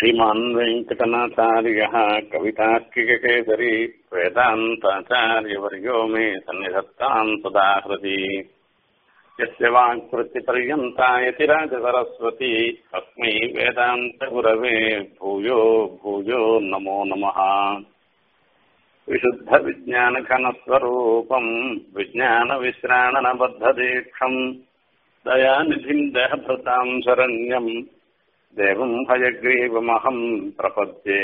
श्रीमान् वेङ्कटनाथार्यः कवितार्किककेसरी वेदान्ताचार्यवर्यो मे सन्निधत्ताम् सदा हृदि यस्य वाक्वृत्तिपर्यन्ता यतिराजसरस्वती तस्मै वेदान्तगुरवे भूयो भूयो नमो नमः विशुद्धविज्ञानघनस्वरूपम् विज्ञानविश्राणनबद्धदीक्षम् दयानिधिम् देहभृताम् शरण्यम् देवम् हयग्रीवमहम् प्रपद्ये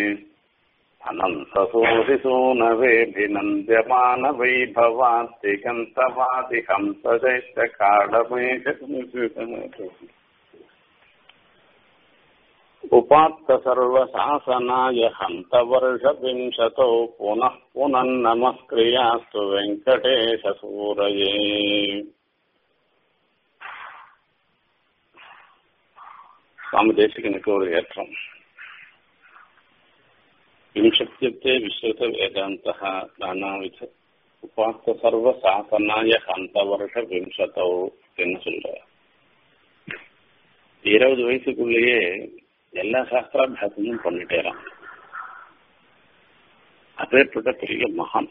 अनन्तसूरिसूनवेभिनन्द्यमानवैभवात्तिकन्तवादिहंसदैत्यकाढमेष उपात्तसर्वशासनाय हन्तवर्षविंशतौ पुनः पुनर्नमस्क्रियास्तु वेङ्कटेशसूरये சுவாமி தேசிகனுக்கு ஒரு ஏற்றம் விம்சத்தியத்தே விஸ்வத வேதாந்த நானாவித உபாத்த சர்வ சாசனாய ஹந்த வருஷ விம்சத்தோ என்ன சொல்ற இருபது வயசுக்குள்ளேயே எல்லா சாஸ்திராபியாசமும் பண்ணிட்டேறான் அப்பேற்பட்ட பெரிய மகான்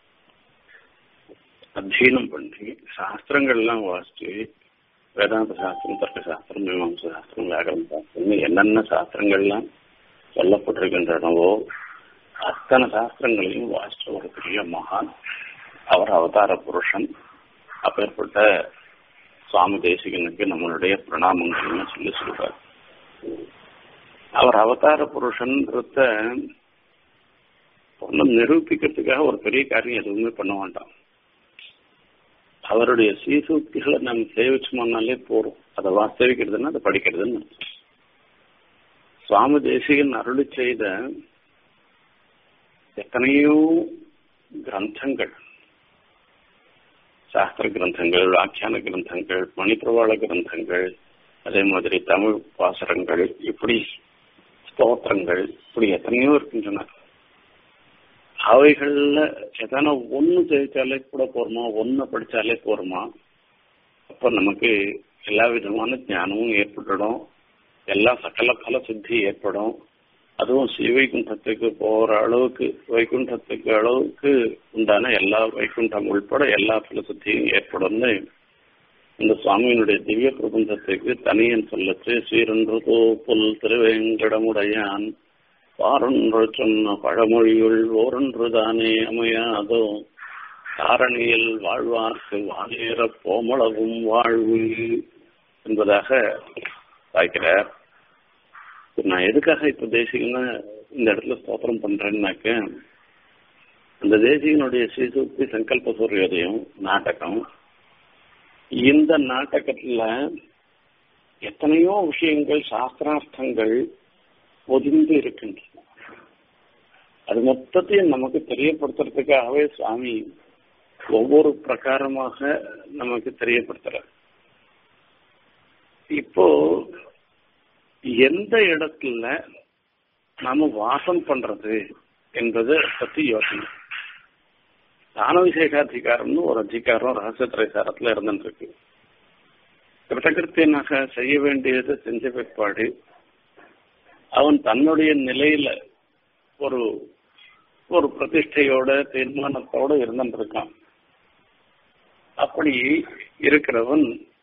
அத்தியனம் பண்ணி சாஸ்திரங்கள்லாம் வாசிச்சு வேதாந்த சாஸ்திரம் தர்க்க சாஸ்திரம் மீமாம்ச சாஸ்திரம் வியாகரண சாஸ்திரம் என்னென்ன சாஸ்திரங்கள்லாம் சொல்லப்பட்டிருக்கின்றனவோ அத்தனை சாஸ்திரங்களையும் வாசிச்ச ஒரு பெரிய மகான் அவர் அவதார புருஷன் அப்பேற்பட்ட சுவாமி தேசிகனுக்கு நம்மளுடைய பிரணாமங்கள்னு சொல்லி சொல்றார் அவர் அவதார புருஷன்றத ஒன்றும் நிரூபிக்கிறதுக்காக ஒரு பெரிய காரியம் எதுவுமே பண்ண வேண்டாம் அவருடைய சீசூக்திகளை நம்ம சேவிச்சோம்னாலே போறோம் அதை வாஸ்தவிக்கிறதுன்னா அதை படிக்கிறதுன்னு சுவாமி தேசிகன் அருளி செய்த எத்தனையோ கிரந்தங்கள் சாஸ்திர கிரந்தங்கள் வியாக்கியான கிரந்தங்கள் மணிப்பிரவாள கிரந்தங்கள் அதே மாதிரி தமிழ் பாசரங்கள் இப்படி ஸ்தோத்திரங்கள் இப்படி எத்தனையோ இருக்கின்றன அவைகள்ல எதனா ஒண்ணு ஜெயிச்சாலே கூட போருமா ஒன்னு படிச்சாலே போருமா அப்ப நமக்கு எல்லா விதமான ஞானமும் ஏற்பட்டுடும் எல்லா சகல பல சித்தி ஏற்படும் அதுவும் ஸ்ரீவைகுண்டத்துக்கு போற அளவுக்கு வைகுண்டத்துக்கு அளவுக்கு உண்டான எல்லா வைகுண்டம் உள்பட எல்லா பல சித்தியும் ஏற்படும்னு இந்த சுவாமியினுடைய திவ்ய பிரபந்தத்துக்கு தனியன் சொல்லச்சு ஸ்ரீரன்று புல் திருவேங்கடமுடையான் வாரொன்று சொன்ன பழமொழியுள் ஓரொன்று தானே அமையாதோ காரணியில் வாழ்வார்க்கு வாழேற போமளவும் வாழ்வு என்பதாக வாய்க்கிறார் நான் எதுக்காக இப்ப தேசிகன்னா இந்த இடத்துல ஸ்தோத்திரம் பண்றேன்னாக்க அந்த தேசிகனுடைய ஸ்ரீசூக்தி சங்கல்ப சூரியோதயம் நாடகம் இந்த நாடகத்துல எத்தனையோ விஷயங்கள் சாஸ்திரார்த்தங்கள் ஒதுங்கி இருக்கின்றன அது மொத்தத்தையும் நமக்கு தெரியப்படுத்துறதுக்காகவே சுவாமி ஒவ்வொரு பிரகாரமாக நமக்கு தெரியப்படுத்துறார் இப்போ எந்த இடத்துல நாம வாசம் பண்றது என்பது பத்தி யோசனை தான விசேஷாதிகாரம்னு ஒரு அதிகாரம் ரகசியத்திரைசாரத்துல இருந்துருக்கு கிருத்தகிருத்தியனாக செய்ய வேண்டியதை செஞ்ச பிற்பாடு அவன் தன்னுடைய நிலையில ஒரு ஒரு பிரதிஷ்டையோட தீர்மானத்தோட இருந்துருக்கான் அப்படி இருக்கிறவன்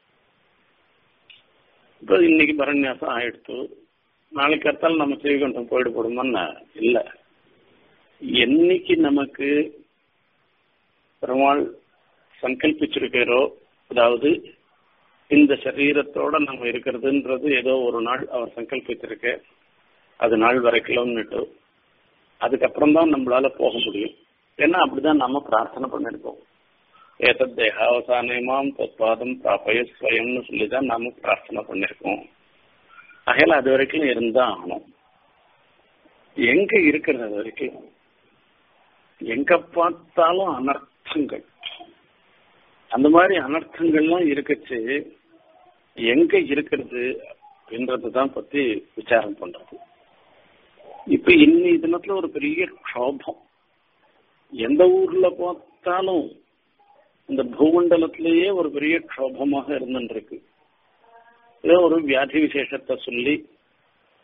இப்ப இன்னைக்கு பரநியாசம் ஆயிடுத்து நாளைக்கு அத்தால் நம்ம செய்கொண்டம் போயிடுபடுமான்னு இல்ல என்னைக்கு நமக்கு பெருமாள் சங்கல்பிச்சிருக்கிறோ அதாவது இந்த சரீரத்தோட நம்ம இருக்கிறதுன்றது ஏதோ ஒரு நாள் அவர் சங்கல்பிச்சிருக்க அது நாள் வரைக்கலும்னுட்டு அதுக்கப்புறம் தான் நம்மளால போக முடியும் ஏன்னா அப்படிதான் நம்ம பிரார்த்தனை பண்ணிருக்கோம் ஏதத் தேகாவசானமாம் தத்வாதம் பிராபய ஸ்வயம்னு சொல்லி தான் நாம பிரார்த்தனை பண்ணிருக்கோம் ஆகையால அது வரைக்கும் இருந்தா ஆகணும் எங்க இருக்கிறது அது வரைக்கும் எங்க பார்த்தாலும் அனர்த்தங்கள் அந்த மாதிரி அனர்த்தங்கள்லாம் இருக்கச்சு எங்க இருக்கிறது அப்படின்றத தான் பத்தி விசாரம் பண்றது இப்ப இன்னி தினத்துல ஒரு பெரிய க்ஷோபம் எந்த ஊர்ல பார்த்தாலும் இந்த பூமண்டலத்திலேயே ஒரு பெரிய க்ஷோபமாக இருந்துருக்கு ஏதோ ஒரு வியாதி விசேஷத்தை சொல்லி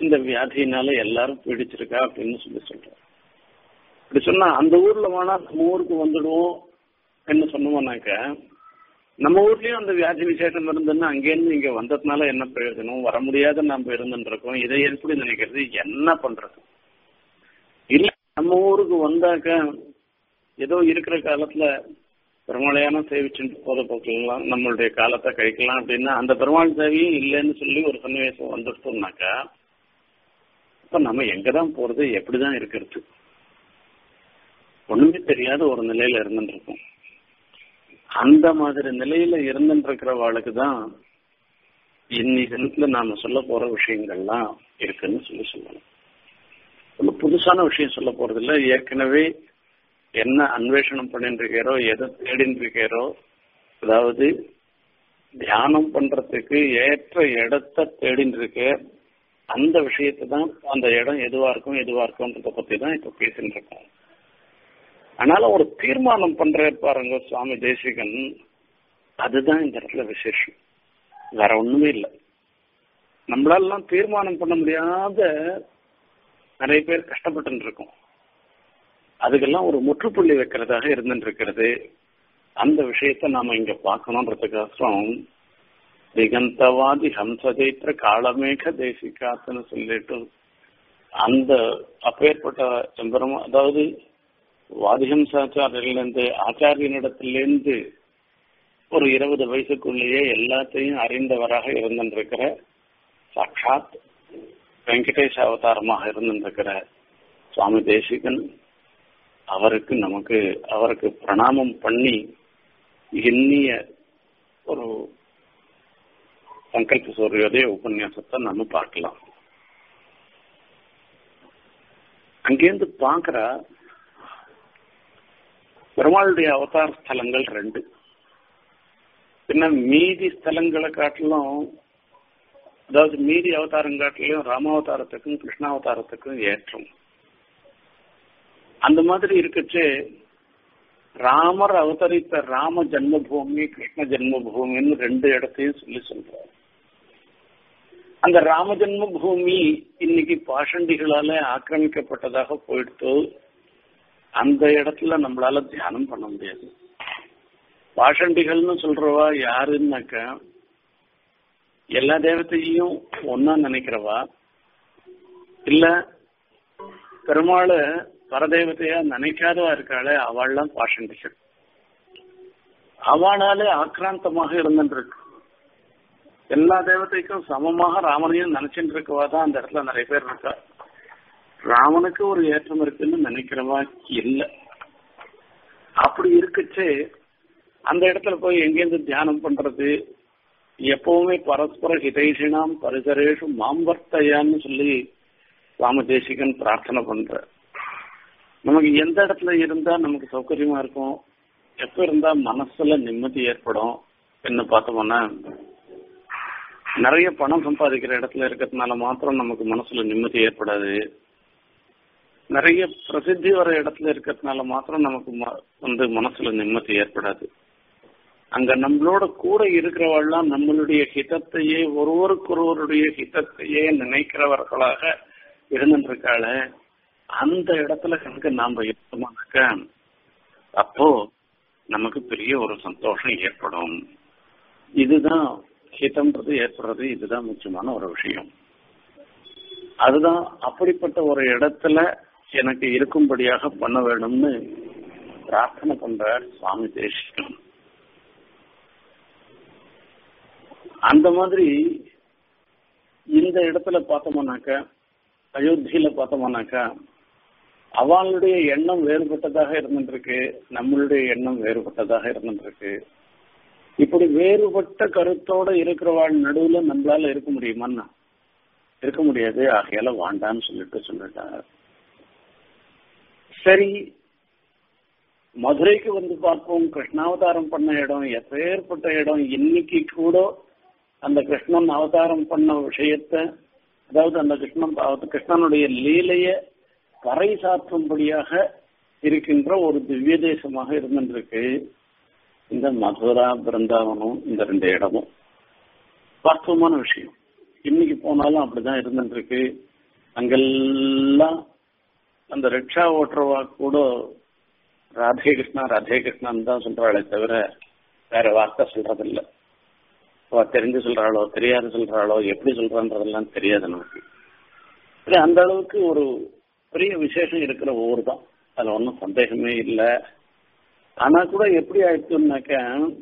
இந்த வியாதியினால எல்லாரும் பீடிச்சிருக்கா அப்படின்னு சொல்லி சொல்றாரு இப்படி சொன்னா அந்த ஊர்ல வேணா நம்ம ஊருக்கு வந்துடுவோம் என்ன சொன்னோம்னாக்க நம்ம ஊர்லயும் அந்த வியாதி விசேஷம் இருந்ததுன்னா அங்கேருந்து இங்க வந்ததுனால என்ன பிரயோஜனம் வர முடியாத நம்ம இருந்துருக்கோம் இதை எப்படி நினைக்கிறது என்ன பண்றது இல்ல நம்ம ஊருக்கு வந்தாக்க ஏதோ இருக்கிற காலத்துல பெருமாளையான சேவிச்சுட்டு போத போக்கலாம் நம்மளுடைய காலத்தை கழிக்கலாம் அப்படின்னா அந்த பெருமாள் சேவையும் இல்லைன்னு சொல்லி ஒரு சன்னிவேசம் வந்துட்டோம்னாக்கா இப்ப நம்ம எங்கதான் போறது எப்படிதான் இருக்கிறது ஒண்ணுமே தெரியாத ஒரு நிலையில இருந்துட்டு இருக்கோம் அந்த மாதிரி நிலையில இருந்துட்டு இருக்கிறவாளுக்கு தான் இன்னி தினத்துல நாம சொல்ல போற விஷயங்கள்லாம் இருக்குன்னு சொல்லி சொல்லணும் ஒன்றும் புதுசான விஷயம் சொல்ல போறது இல்ல ஏற்கனவே என்ன அன்வேஷனம் பண்ணிட்டு இருக்கிறோ எதை தேடிட்டு இருக்கிறோ அதாவது தியானம் பண்றதுக்கு ஏற்ற இடத்த தேடிட்டு இருக்க அந்த விஷயத்தை தான் அந்த இடம் எதுவா இருக்கும் எதுவா இருக்கும்ன்றத பத்தி தான் இப்ப பேசிட்டு இருக்கோம் அதனால ஒரு தீர்மானம் பண்ற பாருங்க சுவாமி தேசிகன் அதுதான் இந்த இடத்துல விசேஷம் வேற ஒண்ணுமே இல்லை நம்மளாலாம் தீர்மானம் பண்ண முடியாத நிறைய பேர் கஷ்டப்பட்டு இருக்கோம் அதுக்கெல்லாம் ஒரு முற்றுப்புள்ளி வைக்கிறதாக இருந்துட்டு இருக்கிறது அந்த விஷயத்த நாம இங்க பார்க்கணுன்றதுக்கோசரம் திகந்தவாதி ஹம்சதேற்ற காலமேக தேசிகாத்துன்னு சொல்லிட்டு அந்த அப்பேற்பட்ட எம்பெருமா அதாவது வாதிஹம்சாச்சாரியிலிருந்து ஆச்சாரியனிடத்திலிருந்து ஒரு இருபது வயசுக்குள்ளேயே எல்லாத்தையும் அறிந்தவராக இருந்திருக்கிற சாட்சாத் வெங்கடேஷ் அவதாரமாக இருந்திருக்கிற சுவாமி தேசிகன் அவருக்கு நமக்கு அவருக்கு பிரணாமம் பண்ணி எண்ணிய ஒரு சங்கல்ப சூரியோதய உபன்யாசத்தை நம்ம பார்க்கலாம் அங்கேருந்து பார்க்கிற பெருமாளுடைய அவதார ஸ்தலங்கள் ரெண்டு பின்ன மீதி ஸ்தலங்களை காட்டிலும் அதாவது மீதி அவதாரம் காட்டிலும் ராமாவதாரத்துக்கும் கிருஷ்ணாவதாரத்துக்கும் ஏற்றம் அந்த மாதிரி இருக்கச்சு ராமர் அவதரித்த ராம ஜன்மபூமி கிருஷ்ண ஜென்மபூமின்னு ரெண்டு இடத்தையும் சொல்லி சொல்றார் அந்த ராம ஜென்மபூமி இன்னைக்கு பாஷண்டிகளால ஆக்கிரமிக்கப்பட்டதாக போயிடுத்து அந்த இடத்துல நம்மளால தியானம் பண்ண முடியாது பாஷண்டிகள்னு சொல்றவா யாருன்னாக்கா எல்லா தேவத்தையும் ஒன்னா நினைக்கிறவா இல்ல பெருமாளை பரதேவத்தையா நினைக்காதவா இருக்காளே அவள்லாம் பாஷண்டிகள் அவளாலே ஆக்ராந்தமாக இருந்துருக்கு எல்லா தேவதைக்கும் சமமாக ராமனையும் நினைச்சுட்டு இருக்கவா தான் அந்த இடத்துல நிறைய பேர் இருக்கா ராமனுக்கு ஒரு ஏற்றம் இருக்குன்னு நினைக்கிறவா இல்ல அப்படி இருக்குச்சே அந்த இடத்துல போய் எங்கேருந்து தியானம் பண்றது எப்பவுமே பரஸ்பர ஹிதைஷினாம் பரிசரேஷு மாம்பர்த்தையான்னு சொல்லி ராம தேசிகன் பிரார்த்தனை பண்ற நமக்கு எந்த இடத்துல இருந்தா நமக்கு சௌகரியமா இருக்கும் எப்ப இருந்தா மனசுல நிம்மதி ஏற்படும் என்ன பார்த்தோம்னா நிறைய பணம் சம்பாதிக்கிற இடத்துல இருக்கிறதுனால மாத்திரம் நமக்கு மனசுல நிம்மதி ஏற்படாது நிறைய பிரசித்தி வர இடத்துல இருக்கிறதுனால மாத்திரம் நமக்கு வந்து மனசுல நிம்மதி ஏற்படாது அங்க நம்மளோட கூட இருக்கிறவெல்லாம் நம்மளுடைய ஹிதத்தையே ஒருவருக்கொருவருடைய ஹிதத்தையே நினைக்கிறவர்களாக இருந்துருக்காள அந்த இடத்துல கணக்கு நாம இருந்தோமாக்க அப்போ நமக்கு பெரிய ஒரு சந்தோஷம் ஏற்படும் இதுதான் ஹிதம்ன்றது ஏற்படுறது இதுதான் முக்கியமான ஒரு விஷயம் அதுதான் அப்படிப்பட்ட ஒரு இடத்துல எனக்கு இருக்கும்படியாக பண்ண வேணும்னு பிரார்த்தனை பண்றார் சுவாமி தேசிகன் அந்த மாதிரி இந்த இடத்துல பார்த்தோம்னாக்க அயோத்தியில பார்த்தோம்னாக்கா அவளுடைய எண்ணம் வேறுபட்டதாக இருந்துருக்கு நம்மளுடைய எண்ணம் வேறுபட்டதாக இருந்துருக்கு இப்படி வேறுபட்ட கருத்தோட இருக்கிறவாள் நடுவுல நம்மளால இருக்க முடியுமான்னா இருக்க முடியாது ஆகையால வாண்டான்னு சொல்லிட்டு சொல்லிட்டார் சரி மதுரைக்கு வந்து பார்ப்போம் கிருஷ்ணாவதாரம் பண்ண இடம் எப்பேற்பட்ட இடம் இன்னைக்கு கூட அந்த கிருஷ்ணன் அவதாரம் பண்ண விஷயத்த அதாவது அந்த கிருஷ்ணன் கிருஷ்ணனுடைய லீலைய கரை சாற்றும்படியாக இருக்கின்ற ஒரு திவ்ய தேசமாக இருந்துருக்கு இந்த மதுரா பிருந்தாவனம் இந்த ரெண்டு இடமும் வாஸ்தவமான விஷயம் இன்னைக்கு போனாலும் அப்படிதான் இருந்துருக்கு அங்கெல்லாம் அந்த ரிக்ஷா ஓட்டுறவா கூட ராதே கிருஷ்ணா ராதே கிருஷ்ணான்னு தான் சொல்றாளே தவிர வேற வார்த்தை சொல்றதில்ல அவ தெரிஞ்சு சொல்றாளோ தெரியாது சொல்றாளோ எப்படி சொல்றான்றதெல்லாம் தெரியாது நமக்கு சரி, அந்த அளவுக்கு ஒரு பெரிய விசேஷம் இருக்கிற ஊர் தான் அதுல ஒன்றும் சந்தேகமே இல்லை ஆனா கூட எப்படி ஆயிடுச்சுன்னாக்க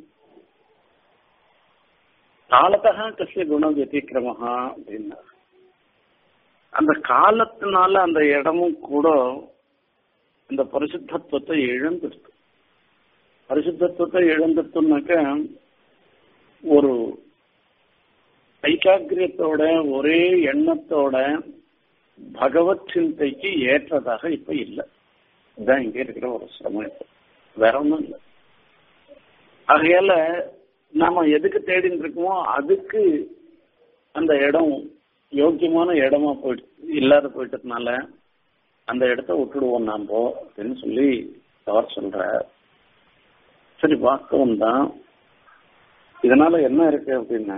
காலத்தகா கசிய குண வத்திக்கிரமஹா அப்படின்னா அந்த காலத்தினால அந்த இடமும் கூட இந்த பரிசுத்தத்துவத்தை இழந்துடுது பரிசுத்தத்துவத்தை இழந்துட்டுனாக்க ஒரு ஐக்காகிரியத்தோட ஒரே எண்ணத்தோட பகவத் சிந்தைக்கு ஏற்றதாக இப்ப இல்லை இதுதான் இங்க இருக்கிற ஒரு சிரமம் இப்ப வேற ஒண்ணும் இல்லை ஆகையால நாம எதுக்கு தேடின்னு இருக்கோமோ அதுக்கு அந்த இடம் யோக்கியமான இடமா போயிட்டு இல்லாத போயிட்டதுனால அந்த இடத்த விட்டுடுவோம் நாம அப்படின்னு சொல்லி அவர் சொல்ற சரி வாஸ்தவம் தான் இதனால என்ன இருக்கு அப்படின்னா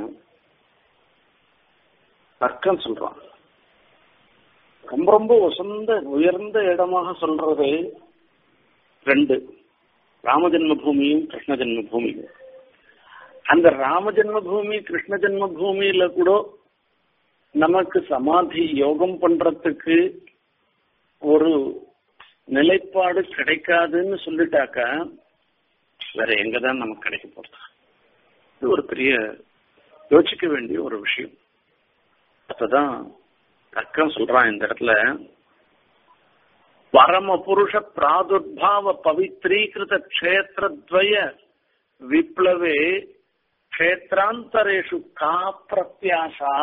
தர்க்கம் சொல்றான் ரொம்ப ரொம்ப உசந்த உயர்ந்த இடமாக சொல்றது ரெண்டு ராம ஜென்மபூமியும் கிருஷ்ண ஜென்மபூமியும் அந்த ராம ஜென்மபூமி கிருஷ்ண ஜென்மபூமியில கூட நமக்கு சமாதி யோகம் பண்றதுக்கு ஒரு நிலைப்பாடு கிடைக்காதுன்னு சொல்லிட்டாக்கா வேற எங்கதான் நமக்கு கிடைக்க போறது இது ஒரு பெரிய யோசிக்க வேண்டிய ஒரு விஷயம் அப்பதான் தர்க்கம் சொல்றான் இந்த இடத்துல பரம புருஷ பிராதுர்பாவ பவித்ரீகிருத கஷேத்திரத்வய விப்ளவே கஷேத்ராந்தரேஷு கா பிரத்யாசா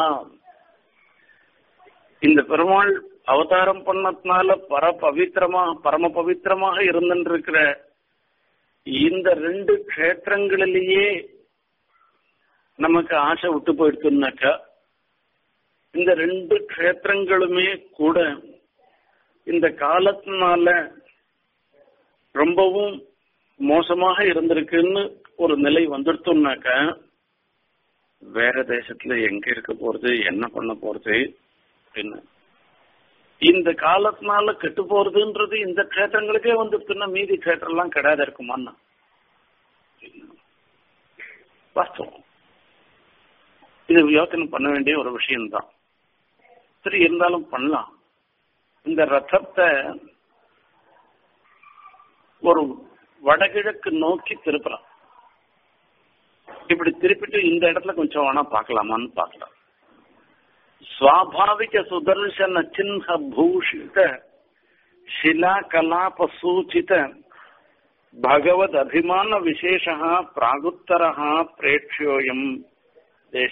இந்த பெருமாள் அவதாரம் பண்ணதுனால பர பவித்திரமாக பரம பவித்திரமாக இருந்திருக்கிற இந்த ரெண்டு க்ஷேத்திரங்களிலேயே நமக்கு ஆசை விட்டு போயிடுச்சுன்னாக்கா இந்த ரெண்டு க்ஷேத்திரங்களுமே கூட இந்த காலத்தினால ரொம்பவும் மோசமாக இருந்திருக்குன்னு ஒரு நிலை வந்துடுத்தோம்னாக்க வேற தேசத்துல எங்க இருக்க போறது என்ன பண்ண போறது அப்படின்னு இந்த காலத்தினால கெட்டு போறதுன்றது இந்த க்ஷேத்திரங்களுக்கே வந்துடுச்சுன்னா மீதி க்ஷேத்திரம் எல்லாம் கிடையாது இருக்குமான்னா வாஸ்தவம் இது யோசனை பண்ண வேண்டிய ஒரு விஷயம்தான் சரி இருந்தாலும் பண்ணலாம் இந்த ரதத்தை ஒரு வடகிழக்கு நோக்கி திருப்பலாம் இப்படி திருப்பிட்டு இந்த இடத்துல கொஞ்சம் வேணா பார்க்கலாமான்னு பார்க்கலாம் ஸ்வாபாவிக சுதர்சன சின்ன பூஷித ಶಿಲಾ ಕಲಾಪ ಸೂಚಿತ ಭಗವದ್ ಅಭಿಮಾನ ವಿಶೇಷ ಪ್ರಾಗುತ್ತರ ಪ್ರೇಕ್ಷ್ಯೋಯಂ ದೇಶ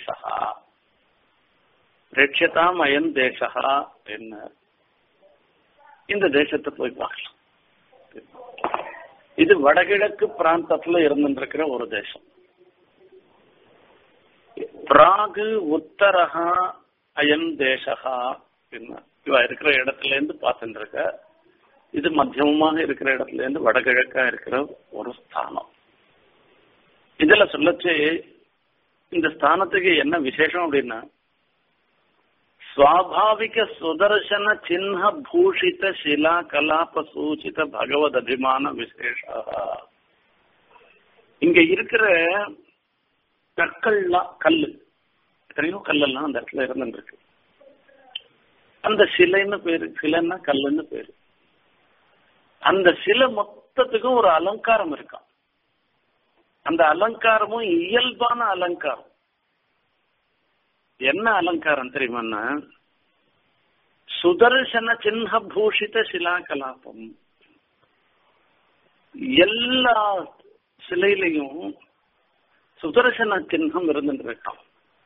பிரேட்சதாம் அயன் தேசா என்ன இந்த தேசத்தை போய் பார்க்கலாம் இது வடகிழக்கு பிராந்தத்துல இருந்துருக்கிற ஒரு தேசம் பிராகு உத்தரகா அயன் தேசகா என்ன இவ இருக்கிற இடத்துல இருந்து பார்த்துட்டு இருக்க இது மத்தியமமாக இருக்கிற இடத்துல இருந்து வடகிழக்கா இருக்கிற ஒரு ஸ்தானம் இதுல சொல்லச்சு இந்த ஸ்தானத்துக்கு என்ன விசேஷம் அப்படின்னா ಸ್ವಾಭಾವಿಕ ಸುದರ್ಶನ ಚಿಹ್ನ ಭೂಷಿತ ಶಿಲಾ ಕಲಾಪ ಸೂಚಿತ பகவத் அபிமான விசேஷ இங்க இருக்கிற கற்கள்லாம் கல்லு எத்தனையோ கல்லெல்லாம் அந்த இடத்துல இருந்துருக்கு அந்த சிலைன்னு பேரு சிலைன்னா கல்லுன்னு பேரு அந்த சிலை மொத்தத்துக்கும் ஒரு அலங்காரம் இருக்கான் அந்த அலங்காரமும் இயல்பான அலங்காரம் என்ன அலங்காரம் தெரியுமான்னா சுதர்சன சின்ன பூஷித சிலா கலாபம் எல்லா சிலையிலையும் சுதர்சன சின்னம் இருந்துட்டு இருக்கான்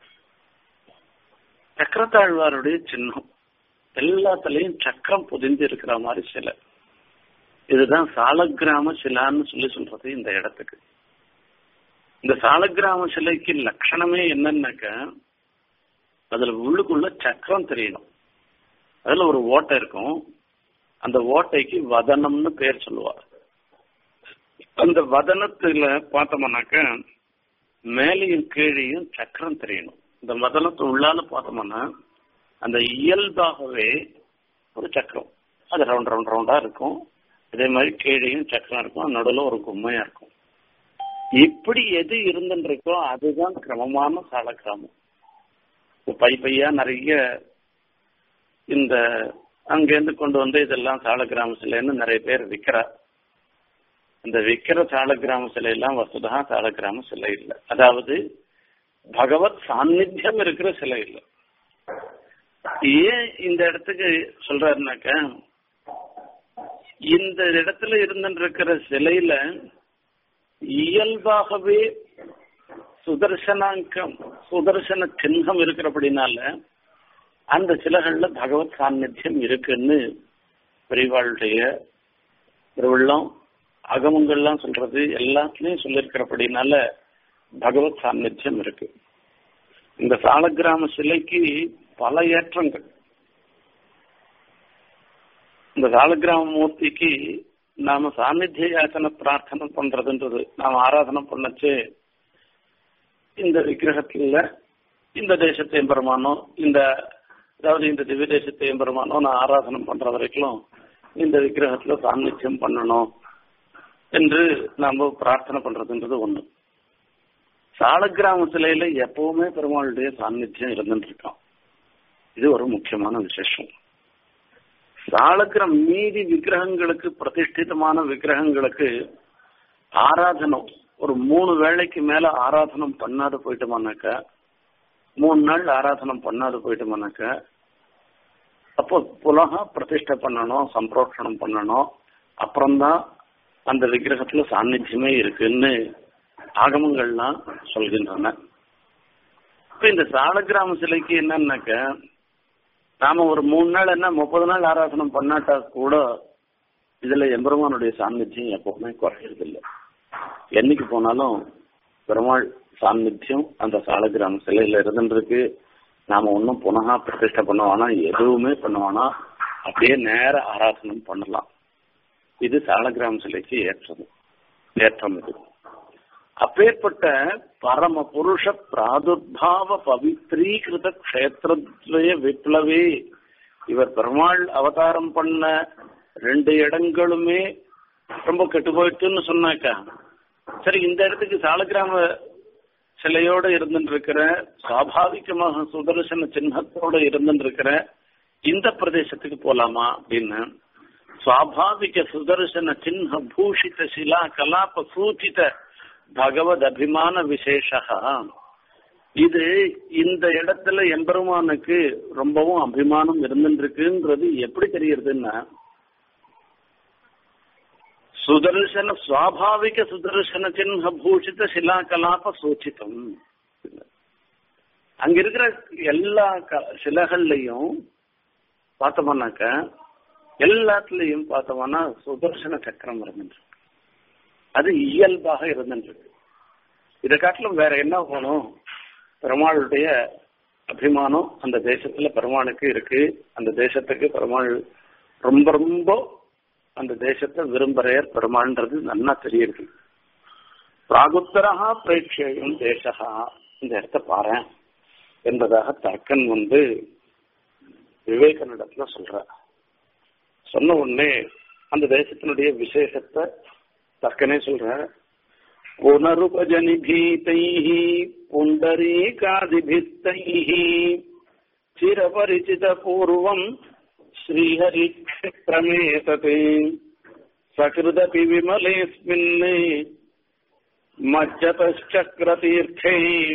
சக்கரத்தாழ்வாருடைய சின்னம் எல்லாத்துலயும் சக்கரம் புதிந்து இருக்கிற மாதிரி சிலை இதுதான் சாலக்கிராம சிலான்னு சொல்லி சொல்றது இந்த இடத்துக்கு இந்த சாலக்கிராம சிலைக்கு லட்சணமே என்னன்னாக்க அதுல உள்ளுக்குள்ள சக்கரம் தெரியணும் அதுல ஒரு ஓட்டை இருக்கும் அந்த ஓட்டைக்கு வதனம்னு பேர் சொல்லுவார் அந்த வதனத்துல பார்த்தோம்னாக்க மேலையும் கீழையும் சக்கரம் தெரியணும் இந்த வதனத்தை உள்ளால பார்த்தோம்னா அந்த இயல்பாகவே ஒரு சக்கரம் அது ரவுண்ட் ரவுண்ட் ரவுண்டா இருக்கும் அதே மாதிரி கீழேயும் சக்கரம் இருக்கும் நடுவில் ஒரு கும்மையா இருக்கும் இப்படி எது இருந்துருக்கோ அதுதான் கிரமமான சாலக்கிராமம் பை பையா நிறைய இந்த அங்கேருந்து கொண்டு வந்து இதெல்லாம் சாலக்கிராம சிலைன்னு நிறைய பேர் விற்கிறா இந்த விக்கிர சாலக்கிராம சிலை எல்லாம் வசுதா சாலக்கிராம சிலை இல்லை அதாவது பகவத் சாநித்தியம் இருக்கிற சிலை இல்லை ஏன் இந்த இடத்துக்கு சொல்றாருனாக்க இந்த இடத்துல இருந்துட்டு இருக்கிற சிலையில இயல்பாகவே சுதர்சனாங்கம் சுதர்சன சின்னம் இருக்கிறபடினால அந்த சிலைகள்ல பகவத் சாநித்தியம் இருக்குன்னு பெரியவாளுடைய திருவள்ளம் அகமங்கள்லாம் சொல்றது எல்லாத்துலயும் சொல்லியிருக்கிறபடினால பகவத் சாநித்தியம் இருக்கு இந்த சாலக்கிராம சிலைக்கு பல ஏற்றங்கள் இந்த சாலக்கிராம மூர்த்திக்கு நாம சாநித்திய யாசன பிரார்த்தனை பண்றதுன்றது நாம ஆராதனை பண்ணச்சு இந்த விக்கிரகத்துல இந்த தேசத்தை எம்பெருமானோ இந்த அதாவது இந்த திவ்ய தேசத்தை எம்பெருமானோ நான் ஆராதனை பண்ற வரைக்கும் இந்த விக்கிரகத்துல சாநித்தியம் பண்ணணும் என்று நாம பிரார்த்தனை பண்றதுன்றது ஒண்ணு சாலக்கிராம சிலையில எப்பவுமே பெருமாளுடைய சாநித்தியம் இருந்துட்டு இருக்கான் இது ஒரு முக்கியமான விசேஷம் சாலக்கிரம் மீதி விக்கிரகங்களுக்கு பிரதிஷ்டிதமான விக்கிரகங்களுக்கு ஆராதனம் ஒரு மூணு வேளைக்கு மேல ஆராதனம் பண்ணாத போயிட்டோமானாக்கா மூணு நாள் ஆராதனம் பண்ணாத போயிட்டோமானாக்கா அப்போ புலகா பிரதிஷ்டை பண்ணணும் சம்பிரோஷணம் பண்ணணும் அப்புறம்தான் அந்த விக்கிரகத்துல சாநித்தியமே இருக்குன்னு ஆகமங்கள்லாம் சொல்கின்றன இப்ப இந்த சாலக்கிராம சிலைக்கு என்னன்னாக்க நாம ஒரு மூணு நாள் என்ன முப்பது நாள் ஆராதனம் பண்ணாட்டா கூட இதுல எம்பெருமானுடைய சாநித்தியம் எப்பவுமே குறையறது இல்லை என்னைக்கு போனாலும் பெருமாள் சாநித்தியம் அந்த சாலக்கிராம சிலையில இருந்துருக்கு நாம ஒன்னும் புனகா பிரதிஷ்டை பண்ணுவானா எதுவுமே பண்ணுவானா அப்படியே நேர ஆராதனம் பண்ணலாம் இது சாலக்கிராம சிலைக்கு ஏற்றது ஏற்றம் இது அப்பேற்பட்ட பரம புருஷ பிராதுர்பாவ பவித்ரீகிருத கஷேத்திரத்வய விப்ளவே இவர் பெருமாள் அவதாரம் பண்ண ரெண்டு இடங்களுமே ரொம்ப கெட்டு போயிட்டுன்னு சொன்னாக்கா சரி இந்த இடத்துக்கு சாலக்கிராம சிலையோட இருந்துட்டு இருக்கிற சுவாபாவிகமாக சுதர்சன சின்னத்தோட இருந்துட்டு இருக்கிற இந்த பிரதேசத்துக்கு போலாமா அப்படின்னு சுவாபாவிக சுதர்சன சின்ன பூஷித சிலா கலாப சூச்சித பகவத் அபிமான விசேஷா இது இந்த இடத்துல எம்பெருமானுக்கு ரொம்பவும் அபிமானம் இருந்துருக்குன்றது எப்படி தெரியறதுன்னா சுதர்சன சுவாபாவிக சுதர்சன சின்ன பூஷித சிலா கலாப சூச்சிதம் அங்க இருக்கிற எல்லா சிலைகள்லையும் பார்த்தோம்னாக்க எல்லாத்துலயும் பார்த்தோம்னா சுதர்சன சக்கரம் இருந்துருக்கு அது இயல்பாக இருந்துருக்கு இதை காட்டிலும் வேற என்ன போகணும் பெருமாளுடைய அபிமானம் அந்த தேசத்துல பெருமாளுக்கு இருக்கு அந்த தேசத்துக்கு பெருமாள் ரொம்ப ரொம்ப அந்த தேசத்தை விரும்புறையர் பெருமாள்ன்றது நல்லா தெரியுது பிராகுத்தரகா பிரேட்சேயம் தேசகா இந்த இடத்த பாரு என்பதாக தர்க்கன் வந்து விவேகனிடத்துல சொல்ற சொன்ன உடனே அந்த தேசத்தினுடைய விசேஷத்தை தர்க்கனே சொல்ற புனருபஜனிபீதைः पुण्डरीकादिभित्तैः चिरपरिचितपूर्वम् श्रीहरिक्षेत्रमेतत् सकृदपि विमलेऽस्मिन् मज्जतश्चक्रतीर्थे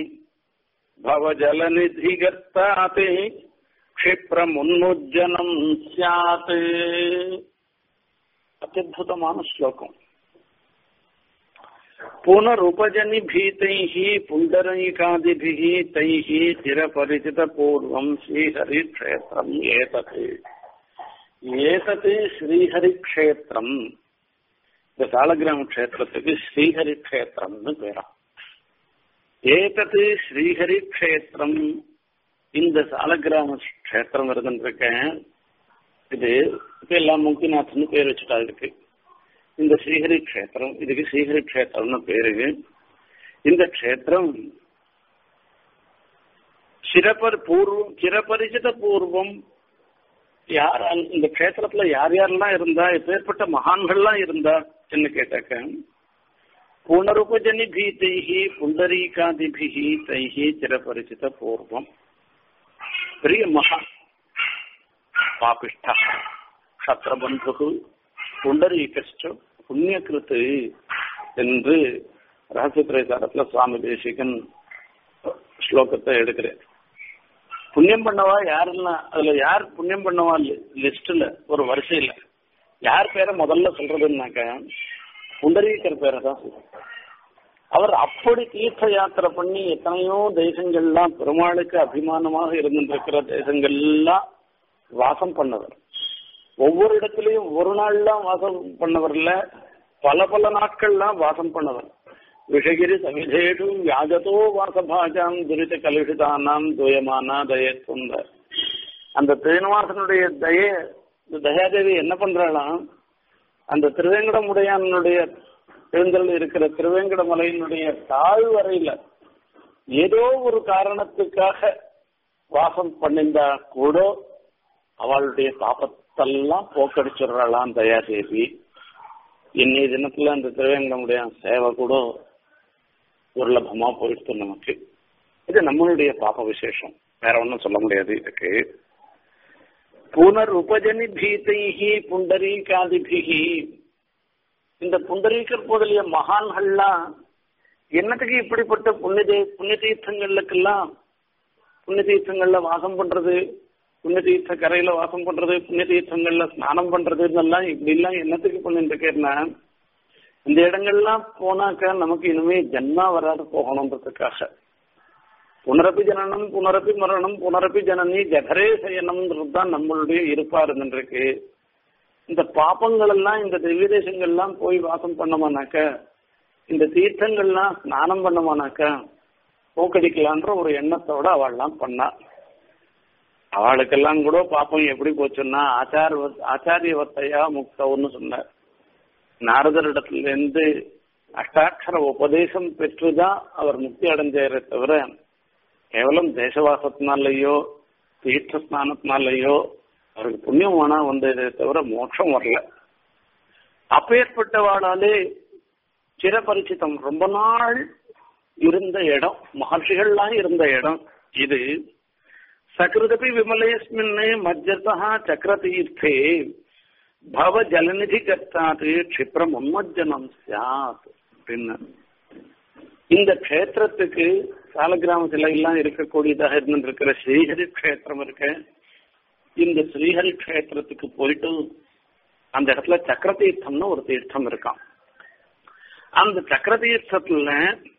भवजलनिधिगर्तात् क्षिप्रमुन्मुज्जनम् स्यात् అత్యద్భుతమైన శ్లోకం పునరుపజనిభీతైః పుండరైకాదిభిः తైः చిరపరిచితపూర్వం శ్రీహరిక్షేత్రం ఏతత్ ஏதது ஸ்ரீஹரி க்ஷேத்திரம் இந்த சாலகிராம க்ஷேத்திரத்துக்கு ஸ்ரீஹரி க்ஷேத்திரம்னு பேரா ஏதது ஸ்ரீஹரி க்ஷேத்திரம் இந்த சாலகிராம க்ஷேத்திரம் வருதுன்னு இது இப்ப எல்லாம் முக்திநாத்னு பேர் வச்சுட்டா இருக்கு இந்த ஸ்ரீஹரி க்ஷேத்திரம் இதுக்கு ஸ்ரீஹரி க்ஷேத்திரம்னு பேரு இந்த க்ஷேத்திரம் சிரபர் பூர்வம் சிரபரிச்சித பூர்வம் யார் அந்த- இந்த க்ஷேத்திரத்துல யார் யாரெல்லாம் இருந்தா எப்பேற்பட்ட மகான்கள்லாம் இருந்தா என்ன கேட்டாக்க புனருபஜனி பீதைஹி புண்டரீகாதிபிஹி தைஹி சிரபரிச்சித பூர்வம் பெரிய மகா பாபிஷ்ட க்ஷத்ரபந்து புண்டரீகஷ்ட புண்ணியகிருத்து என்று ரகசியத்திரைசாரத்துல சுவாமி தேசிகன் ஸ்லோகத்தை எடுக்கிறார் புண்ணியம் பண்ணவா யாரெல்லாம் அதுல யார் புண்ணியம் பண்ணவா லிஸ்ட்ல ஒரு வரிசையில யார் பேரை முதல்ல சொல்றதுன்னாக்க புண்டரீகர் பேரை தான் சொல்றோம். அவர் அப்படி தீர்த்த யாத்திரை பண்ணி எத்தனையோ தேசங்கள்லாம் பெருமாளுக்கு அபிமானமாக இருந்திருக்கிற தேசங்கள்லாம் வாசம் பண்ணவர் ஒவ்வொரு இடத்துலயும் ஒரு நாள்லாம் வாசம் பண்ணவர்ல பல பல நாட்கள்லாம் வாசம் பண்ணவர் விஷகிரி சமிதேஷு வியாஜதோ வாசபாஜாம் துரித கலுஷிதானாம் துயமானா தயத்துந்த அந்த திருநிவாசனுடைய தய இந்த தயாதேவி என்ன பண்றாளாம் அந்த திருவேங்கடமுடையானுடைய எழுந்தல் இருக்கிற திருவேங்கட மலையினுடைய தாழ்வரையில ஏதோ ஒரு காரணத்துக்காக வாசம் பண்ணிருந்தா கூட அவளுடைய பாப்பத்தெல்லாம் போக்கடிச்சிடுறாளாம் தயாதேவி இன்னைய தினத்துல அந்த திருவேங்கடமுடைய சேவை கூட துர்லபமா போயிடுத்து நமக்கு இது நம்மளுடைய பாப விசேஷம் வேற ஒண்ணும் சொல்ல முடியாது இதுக்கு புனர் உபஜனி பீதைஹி புண்டரீகாதிபிகி இந்த புண்டரீகர் முதலிய மகான்கள்லாம் என்னத்துக்கு இப்படிப்பட்ட புண்ணிய தீ- புண்ணிய தீர்த்தங்களுக்கெல்லாம் புண்ணிய தீர்த்தங்கள்ல வாசம் பண்றது புண்ணிய தீர்த்த கரையில வாசம் பண்றது புண்ணிய தீர்த்தங்கள்ல ஸ்நானம் பண்றதுன்னெல்லாம் இப்படி எல்லாம் என்னத்துக்கு பண்ணிட்டு இருக்கேன்னா இந்த இடங்கள்லாம் போனாக்க நமக்கு இனிமே ஜன்மா வராது போகணுன்றதுக்காக புனரப்பி ஜனனம் புனரப்பி மரணம் புனரப்பி ஜனனி ஜகரே சயனம்ன்றது தான் நம்மளுடைய இருப்பா இருந்துருக்கு இந்த பாப்பங்கள் எல்லாம் இந்த திவ்ய தேசங்கள்லாம் போய் வாசம் பண்ணமானாக்க இந்த தீர்த்தங்கள்லாம் ஸ்நானம் பண்ணமானாக்க போக்கடிக்கலான்ற ஒரு எண்ணத்தோட அவள்லாம் பண்ணா அவளுக்கெல்லாம் கூட பாப்பம் எப்படி போச்சுன்னா ஆச்சார ஆச்சாரியவத்தையா முக்தவுன்னு சொன்னார் நாரதரிடத்துல இருந்து அஷ்டாட்சர உபதேசம் பெற்றுதான் அவர் முக்தி அடைஞ்சாரே தவிர கேவலம் தேசவாசத்தினாலேயோ தீர்த்த ஸ்நானத்தினாலேயோ அவருக்கு புண்ணியம் வேணா வந்ததே தவிர மோட்சம் வரல அப்பேற்பட்டவாளாலே சிரபரிச்சிதம் ரொம்ப நாள் இருந்த இடம் மகர்ஷிகள்லாம் இருந்த இடம் இது சகிருதபி விமலேஸ்மின் மஜ்ஜதா சக்கரதீர்த்தே பவ ஜலநிதி கர்த்தாது க்ஷிப்ரம் உன்மஜ்ஜனம் சாத் அப்படின்னு இந்த க்ஷேத்திரத்துக்கு சாலக்கிராமத்துல எல்லாம் இருக்கக்கூடியதாக இருந்திருக்கிற ஸ்ரீஹரி க்ஷேத்திரம் இருக்கு இந்த ஸ்ரீஹரி க்ஷேத்திரத்துக்கு போயிட்டு அந்த இடத்துல சக்கர தீர்த்தம்னு ஒரு தீர்த்தம் இருக்கான் அந்த சக்கர தீர்த்தத்துல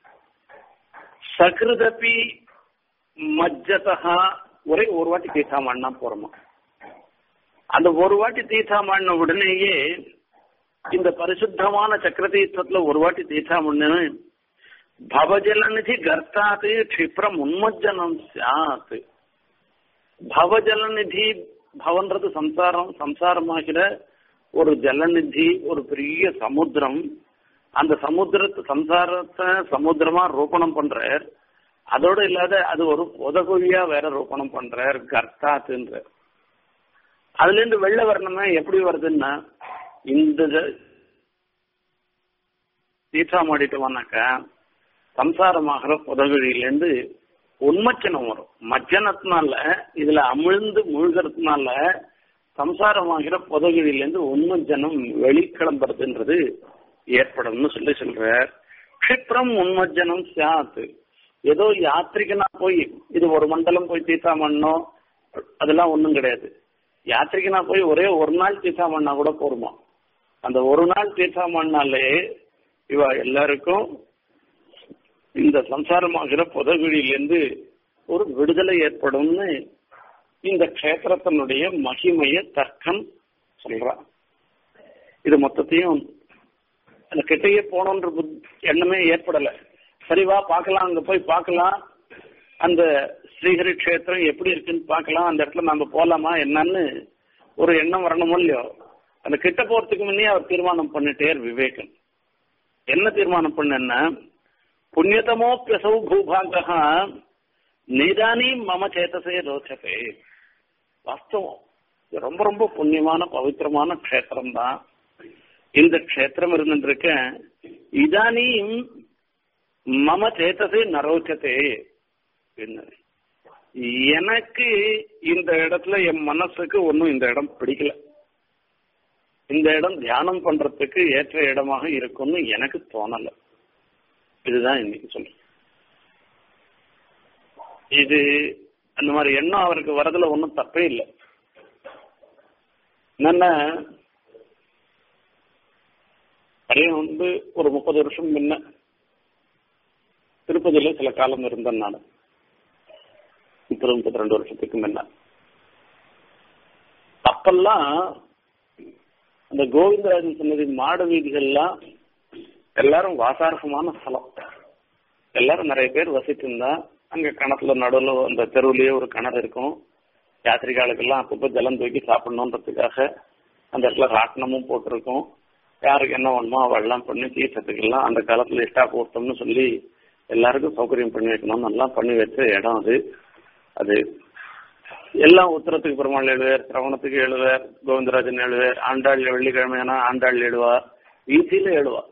சகிருதபி மஜ்ஜதா ஒரே ஒரு வாட்டி தீர்த்தாமண்ணா போறோமா அந்த ஒரு வாட்டி தீர்த்தாமண்ண உடனேயே இந்த பரிசுத்தமான சக்கர தீர்த்தத்துல ஒரு வாட்டி தீர்த்தாமண்ணு பவஜலநிதி கர்த்தாத்து க்ஷிப்ரம் உன்மஜ்ஜனம் சாத் பவஜலநிதி பவன்றது சம்சாரம் சம்சாரமாகிற ஒரு ஜலநிதி ஒரு பெரிய சமுத்திரம் அந்த சமுத்திரத்து சம்சாரத்தை சமுத்திரமா ரூபணம் பண்றார் அதோட இல்லாத அது ஒரு உதகுழியா வேற ரூபணம் பண்றார் கர்த்தாத்துன்ற அதுல இருந்து வெள்ள வரணுமே எப்படி வருதுன்னா இந்த ஜ- தீர்த்தம் ஆடிட்டு வந்தாக்கா சம்சாரமாகிற புதகுழியிலேருந்து உன்மச்சனம் வரும் மச்சனத்தினால இதுல அமிழ்ந்து மூழ்கிறதுனால சம்சாரமாகிற புதகுழியிலேருந்து உன்மஜனம் வெளிக்கிளம்புறதுன்றது ஏற்படும்னு சொல்லி சொல்றார் க்ஷிப்ரம் உன்மஜனம் சாத்து ஏதோ யாத்திரிகனா போய் இது ஒரு மண்டலம் போய் தீர்த்தம் பண்ணோம் அதெல்லாம் ஒண்ணும் கிடையாது யாத்திரிகனா போய் ஒரே ஒரு நாள் தீர்த்தம் பண்ணா கூட போருமா அந்த ஒரு நாள் தீர்த்தம் பண்ணாலே இவ எல்லாருக்கும் இந்த சம்சாரமாகிற புதகுழியிலிருந்து ஒரு விடுதலை ஏற்படும்னு இந்த க்ஷேத்திரத்தினுடைய மகிமைய தர்க்கம் சொல்றான் இது மொத்தத்தையும் அந்த கிட்டையே போனோன்ற புத்- எண்ணமே ஏற்படல சரி வா பார்க்கலாம் அங்க போய் பார்க்கலாம் அந்த ஸ்ரீஹரி க்ஷேத்திரம் எப்படி இருக்குன்னு பார்க்கலாம் அந்த இடத்துல நாம போலாமா என்னன்னு ஒரு எண்ணம் வரணுமோ இல்லையோ அந்த கிட்ட போறதுக்கு முன்னே அவர் தீர்மானம் பண்ணிட்டேர் விவேகன் என்ன தீர்மானம் பண்ணேன்னா புண்ணியதமோப்பியசௌ பூபாகா நிதானி மம சேத்தசே ரோச்சகே வாஸ்தவம் இது ரொம்ப ரொம்ப புண்ணியமான பவித்திரமான க்ஷேத்திரம் தான் இந்த க்ஷேத்திரம் இருந்துருக்க இதானியும் மம சேத்தசே நரோச்சதே எனக்கு இந்த இடத்துல என் மனசுக்கு ஒன்றும் இந்த இடம் பிடிக்கல இந்த இடம் தியானம் பண்றதுக்கு ஏற்ற இடமாக இருக்கும்னு எனக்கு தோணல இதுதான் இன்னைக்கு சொல்றேன் இது அந்த மாதிரி எண்ணம் அவருக்கு வரதுல ஒன்றும் தப்பே இல்லை என்னன்னா பையன் வந்து ஒரு முப்பது வருஷம் முன்ன திருப்பதியில சில காலம் இருந்தேன் நான் முப்பது முப்பத்தி ரெண்டு வருஷத்துக்கு முன்ன அப்பெல்லாம் அந்த கோவிந்தராஜன் சன்னதி மாட வீதிகள்லாம் எல்லாரும் வாசாரகமான ஸ்தலம் எல்லாரும் நிறைய பேர் வசிச்சிருந்தா அங்க கிணத்துல நடுவில் அந்த தெருவுலயே ஒரு கிணறு இருக்கும் யாத்திரிகாலுக்கெல்லாம் அப்பப்போ ஜலம் தூக்கி சாப்பிடணுன்றதுக்காக அந்த இடத்துல ராட்டினமும் போட்டிருக்கும் யாருக்கு என்ன வேணுமோ அவெல்லாம் பண்ணி தீர்த்தத்துக்கெல்லாம் அந்த காலத்துல இஷ்டா போட்டோம்னு சொல்லி எல்லாருக்கும் சௌகரியம் பண்ணி வைக்கணும் எல்லாம் பண்ணி வச்ச இடம் அது அது எல்லாம் உத்தரத்துக்கு பெருமாள் எழுவார் சிரவணத்துக்கு எழுவார் கோவிந்தராஜன் எழுவார் ஆண்டாள் வெள்ளிக்கிழமையான ஆண்டாள் எழுவார் வீதியில எழுவார்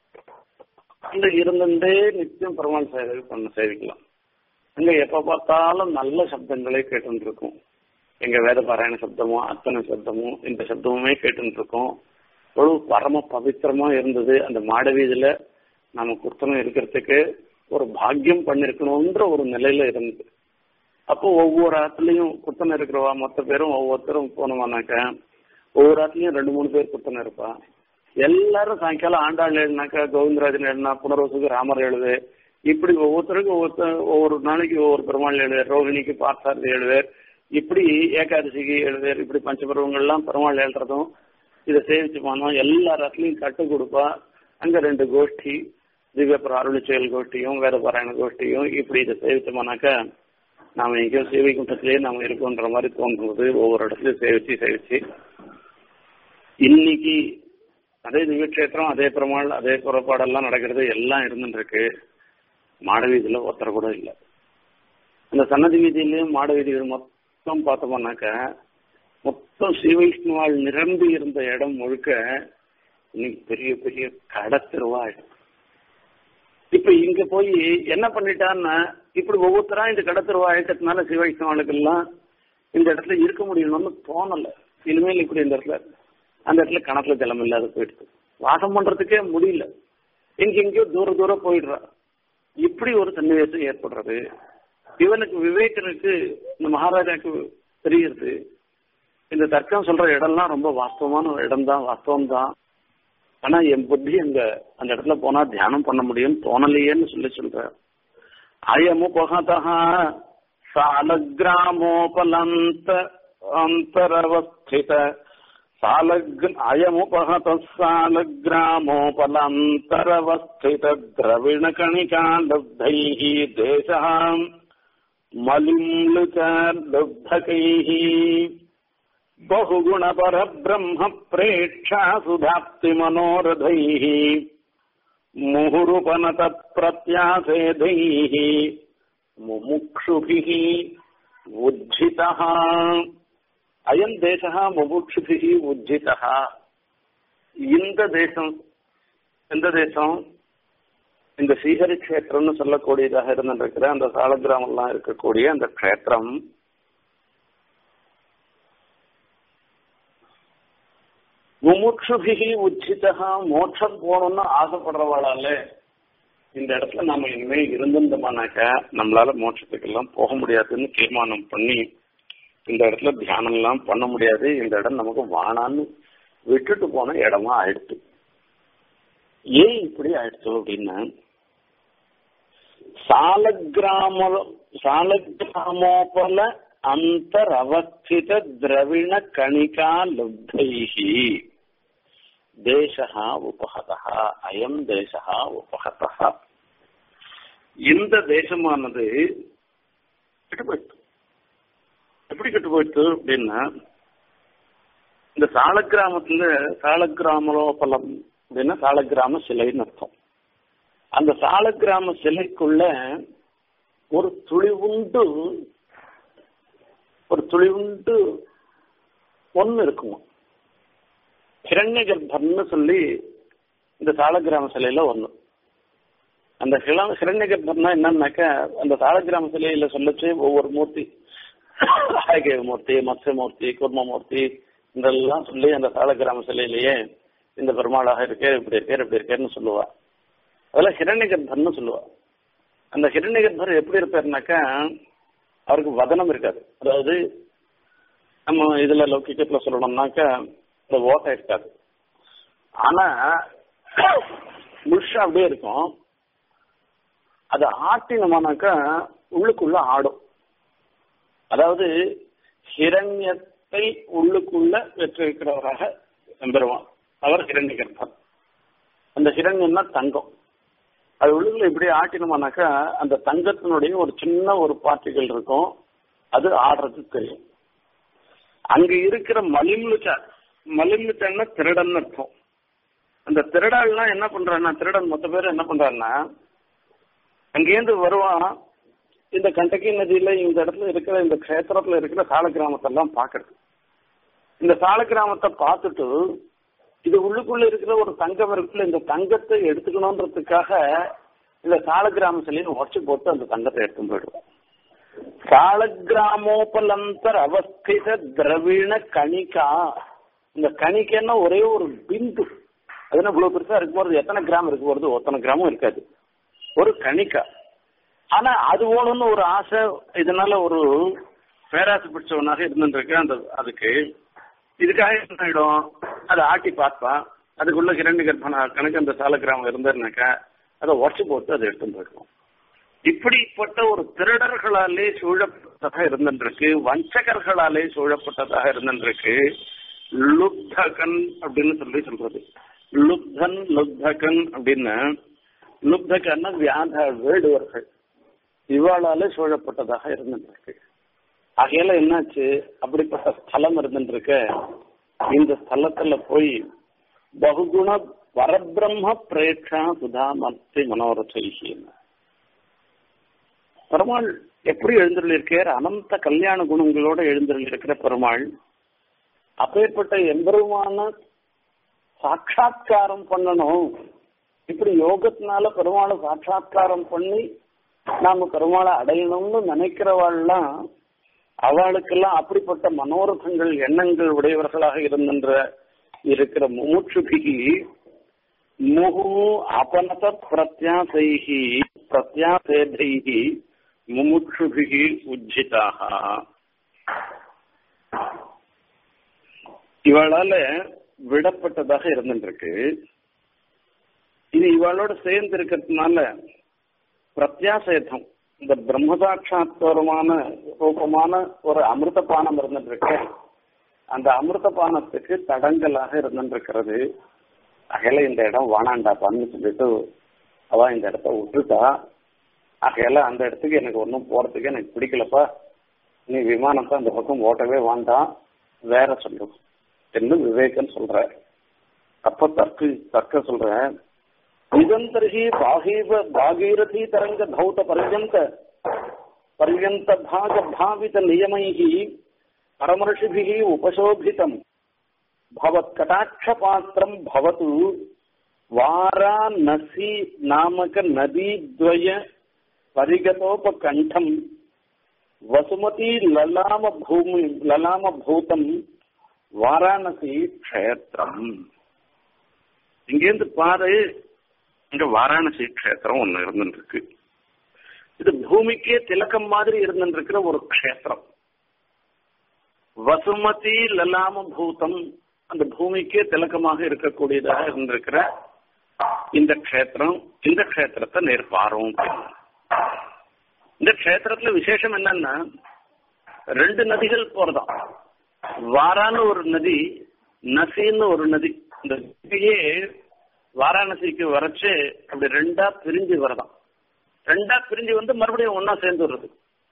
அங்க இருந்துட்டே நித்தியம் பெருமாள் சேவை பண்ண சேவிக்கலாம் அங்க எப்ப பார்த்தாலும் நல்ல சப்தங்களே கேட்டு இருக்கும் எங்க வேத பாராயண சப்தமும் அத்தனை சப்தமும் இந்த சப்தமுமே கேட்டு இருக்கோம் எவ்வளவு பரம பவித்திரமா இருந்தது அந்த மாட வீதியில நம்ம குர்த்தனம் இருக்கிறதுக்கு ஒரு பாக்கியம் பண்ணிருக்கணும்ன்ற ஒரு நிலையில இருந்தது அப்போ ஒவ்வொரு ஆத்துலயும் குத்தனை இருக்கிறவா மொத்த பேரும் ஒவ்வொருத்தரும் போனோமானாக்க ஒவ்வொரு ஆத்துலயும் ரெண்டு மூணு பேர் குத்தனை இருப்பா எல்லாரும் சாயங்காலம் ஆண்டாள் எழுதினாக்கா கோவிந்தராஜன் எழுதினா புனர்வசுக்கு ராமர் எழுது இப்படி ஒவ்வொருத்தருக்கும் ஒவ்வொருத்தர் ஒவ்வொரு நாளைக்கு ஒவ்வொரு பெருமாள் எழுதுவார் ரோகிணிக்கு பார்த்தாரதி எழுதுவார் இப்படி ஏகாதசிக்கு எழுதுவார் இப்படி பஞ்சபருவங்கள்லாம் பெருமாள் எழுதுறதும் இதை சேவிச்சு போனோம் எல்லா இடத்துலையும் கட்டு கொடுப்பா அங்க ரெண்டு கோஷ்டி திவ்யபுர அருள் செயல் கோஷ்டியும் வேத பாராயண கோஷ்டியும் இப்படி இதை சேவிச்சோம்னாக்கா நாம எங்கேயோ சேவை குண்டத்திலேயே நாம இருக்கோன்ற மாதிரி தோன்றுறது ஒவ்வொரு இடத்துலயும் சேவிச்சு சேவிச்சு இன்னைக்கு அதே திவ்யக்ஷேத்திரம் அதே பெருமாள் அதே புறப்பாடெல்லாம் நடக்கிறது எல்லாம் இருந்துட்டு இருக்கு மாட வீதியில ஒருத்தர் கூட இல்லை அந்த சன்னதி வீதியிலையும் மாட வீதிகள் மொத்தம் பார்த்தோம்னாக்க மொத்தம் ஸ்ரீவைஷ்ணவால் நிரம்பி இருந்த இடம் முழுக்க இன்னைக்கு பெரிய பெரிய கடத்தெருவா ஆயிடும் இப்ப இங்க போய் என்ன பண்ணிட்டான்னா இப்படி ஒவ்வொருத்தரா இந்த கடத்தெருவா ஆயிட்டதுனால ஸ்ரீவைஷ்ணவாளுக்கு எல்லாம் இந்த இடத்துல இருக்க முடியணும்னு தோணல இனிமேல் இப்படி இந்த இடத்துல அந்த இடத்துல கணக்குல ஜலம் இல்லாத போயிடுது வாசம் பண்றதுக்கே முடியல எங்க எங்கேயோ தூர தூரம் போயிடுறா இப்படி ஒரு சன்னிவேசம் ஏற்படுறது இவனுக்கு விவேகனுக்கு இந்த மகாராஜாக்கு தெரியுது இந்த தர்க்கம் சொல்ற இடம்லாம் ரொம்ப வாஸ்தவமான இடம் தான் வாஸ்தவம் தான் ஆனா என் புத்தி அங்க அந்த இடத்துல போனா தியானம் பண்ண முடியும் தோணலையேன்னு சொல்லி சொல்ற அயமுபகதா சாலகிராமோபலந்த அந்தரவஸ்தித சாலக் அயமுபகத சாலகிராமோபலந்தரவஸ்தித திரவிணகணிகா லப்தைः தேசः मलिम्लुच लुब्धकैः बहुगुणपरब्रह्म प्रेक्षा सुधाप्तिमनोरथैः मुहुरुपनतप्रत्यासेधैः मुमुक्षुभिः उज्झितः अयम् देशः मुमुक्षुभिः उज्झितः இந்த தேசம் எந்த தேசம் இந்த ஸ்ரீஹரி கஷேத்திரம்னு சொல்லக்கூடியதாக இருந்திருக்கிற அந்த சாலக்கிராமெல்லாம் இருக்கக்கூடிய அந்த கஷேத்திரம் முமுட்சுபிகி உச்சிதா மோட்சம் போகணும்னு ஆசைப்படுறவாளால இந்த இடத்துல நம்ம இனிமே இருந்திருந்தோமானாக்கா நம்மளால மோட்சத்துக்கு எல்லாம் போக முடியாதுன்னு தீர்மானம் பண்ணி இந்த இடத்துல தியானம் எல்லாம் பண்ண முடியாது இந்த இடம் நமக்கு வானான்னு விட்டுட்டு போன இடமா ஆயிடுச்சு ஏன் இப்படி ஆயிடுச்சு அப்படின்னா சாலக்கிராம சாலக்கிராமோபல அந்தரவஸ்தித திரவிண கணிகா லுப்தைஹி தேசா உபகதா அயம் தேசா உபகதா இந்த தேசமானது கெட்டு போயிடுச்சு எப்படி கெட்டு போயிடுச்சு அப்படின்னா இந்த சாலக்கிராமத்துல சாலக்கிராமலோபலம் அப்படின்னா சாலக்கிராம சிலைன்னு அர்த்தம் அந்த சாலக்கிராம சிலைக்குள்ள ஒரு துளி உண்டு ஒரு துளி உண்டு ஒன்னு இருக்குமா ஹிரண்ய கர்ப்பன்னு சொல்லி இந்த சாலக்கிராம சிலையில ஒண்ணு அந்த ஹிளம் ஹிரண்ய கர்ப்பம்னா என்னன்னாக்க அந்த சாலக்கிராம சிலையில சொல்லச்சு ஒவ்வொரு மூர்த்தி ஆயகேவ மூர்த்தி மத்ஸ்யமூர்த்தி கூர்மமூர்த்தி இதெல்லாம் சொல்லி அந்த சாலக்கிராம சிலையிலேயே இந்த பெருமாளாக இருக்கு இப்படி இருக்கார் இப்படி இருக்காருன்னு சொல்லுவா அதெல்லாம் ஹிரண்ய கர்ப்பன்னு சொல்லுவா அந்த ஹிரண்ய கர்ப்பர் எப்படி இருப்பாருனாக்கா அவருக்கு வதனம் இருக்காது அதாவது நம்ம இதுல லௌகிக்கத்துல சொல்லணும்னாக்கா இந்த ஓட்டை இருக்காது ஆனா முழுஷா அப்படியே இருக்கும் அது ஆட்டினோம்னாக்கா உள்ளுக்குள்ள ஆடும் அதாவது ஹிரண்யத்தை உள்ளுக்குள்ள பெற்றிருக்கிறவராக பெறுவான் அவர் ஹிரண்ய கர்ப்பர் அந்த ஹிரண்யம்னா தங்கம் அது உள்ளுக்குள்ள இப்படி ஆட்டினோம்னாக்கா அந்த தங்கத்தினுடைய ஒரு சின்ன ஒரு பார்ட்டிகள் இருக்கும் அது ஆடுறது தெரியும் அங்க இருக்கிற மலிமுச்சா மலிமுச்சான்னா திருடன் அர்த்தம் அந்த திருடாள்லாம் என்ன பண்றான்னா திருடன் மொத்த பேர் என்ன பண்றான்னா அங்கேருந்து வருவான் இந்த கண்டகி நதியில இந்த இடத்துல இருக்கிற இந்த கஷேத்திரத்துல இருக்கிற சால கிராமத்தெல்லாம் பாக்குறது இந்த சால கிராமத்தை பார்த்துட்டு இது உள்ளுக்குள்ள இருக்கிற ஒரு தங்கம் இருக்குல்ல இந்த தங்கத்தை எடுத்துக்கணுன்றதுக்காக இந்த சால கிராம சிலைன்னு உடச்சு போட்டு அந்த தங்கத்தை எடுத்து போயிடுவோம் சாலகிராமோபலந்தர் அவஸ்தித திரவீண கணிகா இந்த கணிக்கைன்னா ஒரே ஒரு பிந்து அது என்ன இவ்வளவு பெருசா இருக்கும்போது எத்தனை கிராம் இருக்கு போறது ஒத்தனை கிராமும் இருக்காது ஒரு கணிக்கா ஆனா அது ஓணும்னு ஒரு ஆசை இதனால ஒரு பேராசை பிடிச்சவனாக இருந்துருக்கு அந்த அதுக்கு இதுக்காக என்ன ஆயிடும் அதை ஆட்டி பார்ப்பான் அதுக்குள்ள இரண்டு கர்ப்பனா கணக்கு அந்த சால கிராமம் இருந்ததுனாக்கா அதை உடச்சு போட்டு அதை எடுத்து போயிடுவோம் இப்படிப்பட்ட ஒரு திருடர்களாலே சூழப்பட்டதாக இருந்திருக்கு வஞ்சகர்களாலே சூழப்பட்டதாக இருந்திருக்கு லுப்தகன் அப்படின்னு சொல்லி சொல்றது லுப்தன் லுப்தகன் அப்படின்னு லுப்தகன்னா வியாத வேடுவர்கள் இவாளாலே சூழப்பட்டதாக இருந்திருக்கு ஆகையால என்னாச்சு அப்படிப்பட்ட ஸ்தலம் இருந்துருக்க இந்த ஸ்தலத்துல போய் பகுகுண பரபிரம்ம பிரேட்சா சுதா மத்தி மனோரதைன்னு பெருமாள் எப்படி எழுந்தருளிருக்கார் அனந்த கல்யாண குணங்களோட எழுந்தருளிருக்கிற பெருமாள் அப்பேற்பட்ட எம்பெருமான சாட்சா்காரம் பண்ணணும் இப்படி யோகத்தினால பெருமாளை சாட்சா்காரம் பண்ணி நாம பெருமாளை அடையணும்னு நினைக்கிறவாள்லாம் அவளுக்கெல்லாம் அப்படிப்பட்ட மனோரதங்கள் எண்ணங்கள் உடையவர்களாக இருக்கின்ற இருக்கிற மூச்சுபிகி முகு அபனத பிரத்யாசைகி பிரத்யாசேதைகி முமுட்சுபிகி உஜ்ஜிதாக இவளால விடப்பட்டதாக இருந்துருக்கு இது இவளோட சேர்ந்து இருக்கிறதுனால பிரத்யாசேதம் இந்த பிரம்மசாட்சாத்வரமான ரூபமான ஒரு அமிர்த பானம் இருந்துருக்கு அந்த அமிர்த பானத்துக்கு தடங்கலாக இருந்துருக்கிறது அகையில இந்த இடம் வானாண்டாப்பான்னு சொல்லிட்டு அவ இந்த இடத்த விட்டுட்டா ஆகையால அந்த இடத்துக்கு எனக்கு ஒன்றும் போறதுக்கு எனக்கு பிடிக்கலப்பா நீ விமானத்தை அந்த பக்கம் ஓட்டவே வேண்டாம் வேற சொல்லு என்று விவேகன் சொல்ற அப்ப தர்க்கு தர்க்க சொல்றேன் இதந்தர்ஹி பாகீவ பாகீரதி தரங்க தௌத பர்யந்த பர்யந்த பாக பாவித நியமைஹி பரமர்ஷிபிஹி உபசோபிதம் பவத் கட்டாட்ச பாத்திரம் பவத்து வாராணசி நாமக நதீத்வய பரிகதோபகண்டம் வசுமதி லலாம பூமி லலாம பூதம் வாராணசி க்ஷேத்திரம் இங்கேருந்து பாரு இங்க வாராணசி க்ஷேத்திரம் ஒண்ணு இருந்துருக்கு இது பூமிக்கே திலக்கம் மாதிரி இருந்துருக்கிற ஒரு க்ஷேத்திரம் வசுமதி லலாம பூதம் அந்த பூமிக்கே திலக்கமாக இருக்கக்கூடியதாக இருந்திருக்கிற இந்த க்ஷேத்திரம் இந்த க்ஷேத்திரத்தை நேர்பாரும் இந்த க்ஷேத்திரத்துல விசேஷம் என்னன்னா ரெண்டு நதிகள் போறதாம் வாரான்னு ஒரு நதி நசின்னு ஒரு நதி இந்த நதியே வாராணசிக்கு வரைச்சு அப்படி ரெண்டா பிரிஞ்சு வரதாம் ரெண்டா பிரிஞ்சு வந்து மறுபடியும் ஒன்னா சேர்ந்து வருது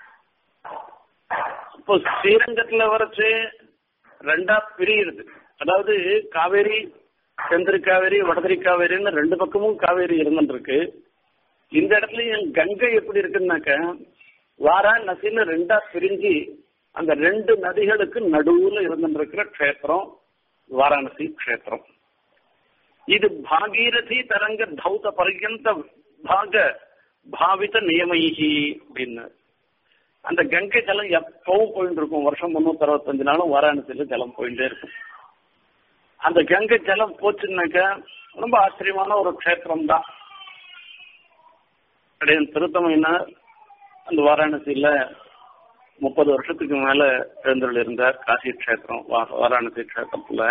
இப்போ ஸ்ரீரங்கத்துல வரைச்சு ரெண்டா பிரியுது அதாவது காவேரி தெந்திரி காவேரி வடதிரி காவேரின்னு ரெண்டு பக்கமும் காவேரி இருந்துருக்கு இந்த இடத்துல என் கங்கை எப்படி இருக்குன்னாக்க வாரா நசின்னு ரெண்டா பிரிஞ்சு அந்த ரெண்டு நதிகளுக்கு நடுவுல இருந்துருக்கிற க்ஷேத்திரம் வாரணசி க்ஷேத்திரம் இது பாகீரதி தரங்க தௌத பர்யந்த பாக பாவித நியமைகி அப்படின்னு அந்த கங்கை ஜலம் எப்பவும் போயிட்டு இருக்கும் வருஷம் முன்னூத்தி அறுபத்தஞ்சு நாளும் வாராணசியில ஜலம் போயிட்டே இருக்கும் அந்த கங்கை ஜலம் போச்சுன்னாக்க ரொம்ப ஆச்சரியமான ஒரு க்ஷேத்திரம் தான் அப்படியே திருத்தமைனா அந்த வாராணசியில முப்பது வருஷத்துக்கு மேல எழுந்தருள் இருந்தார் காசி க்ஷேத்திரம் வாராணசி க்ஷேத்திரத்துல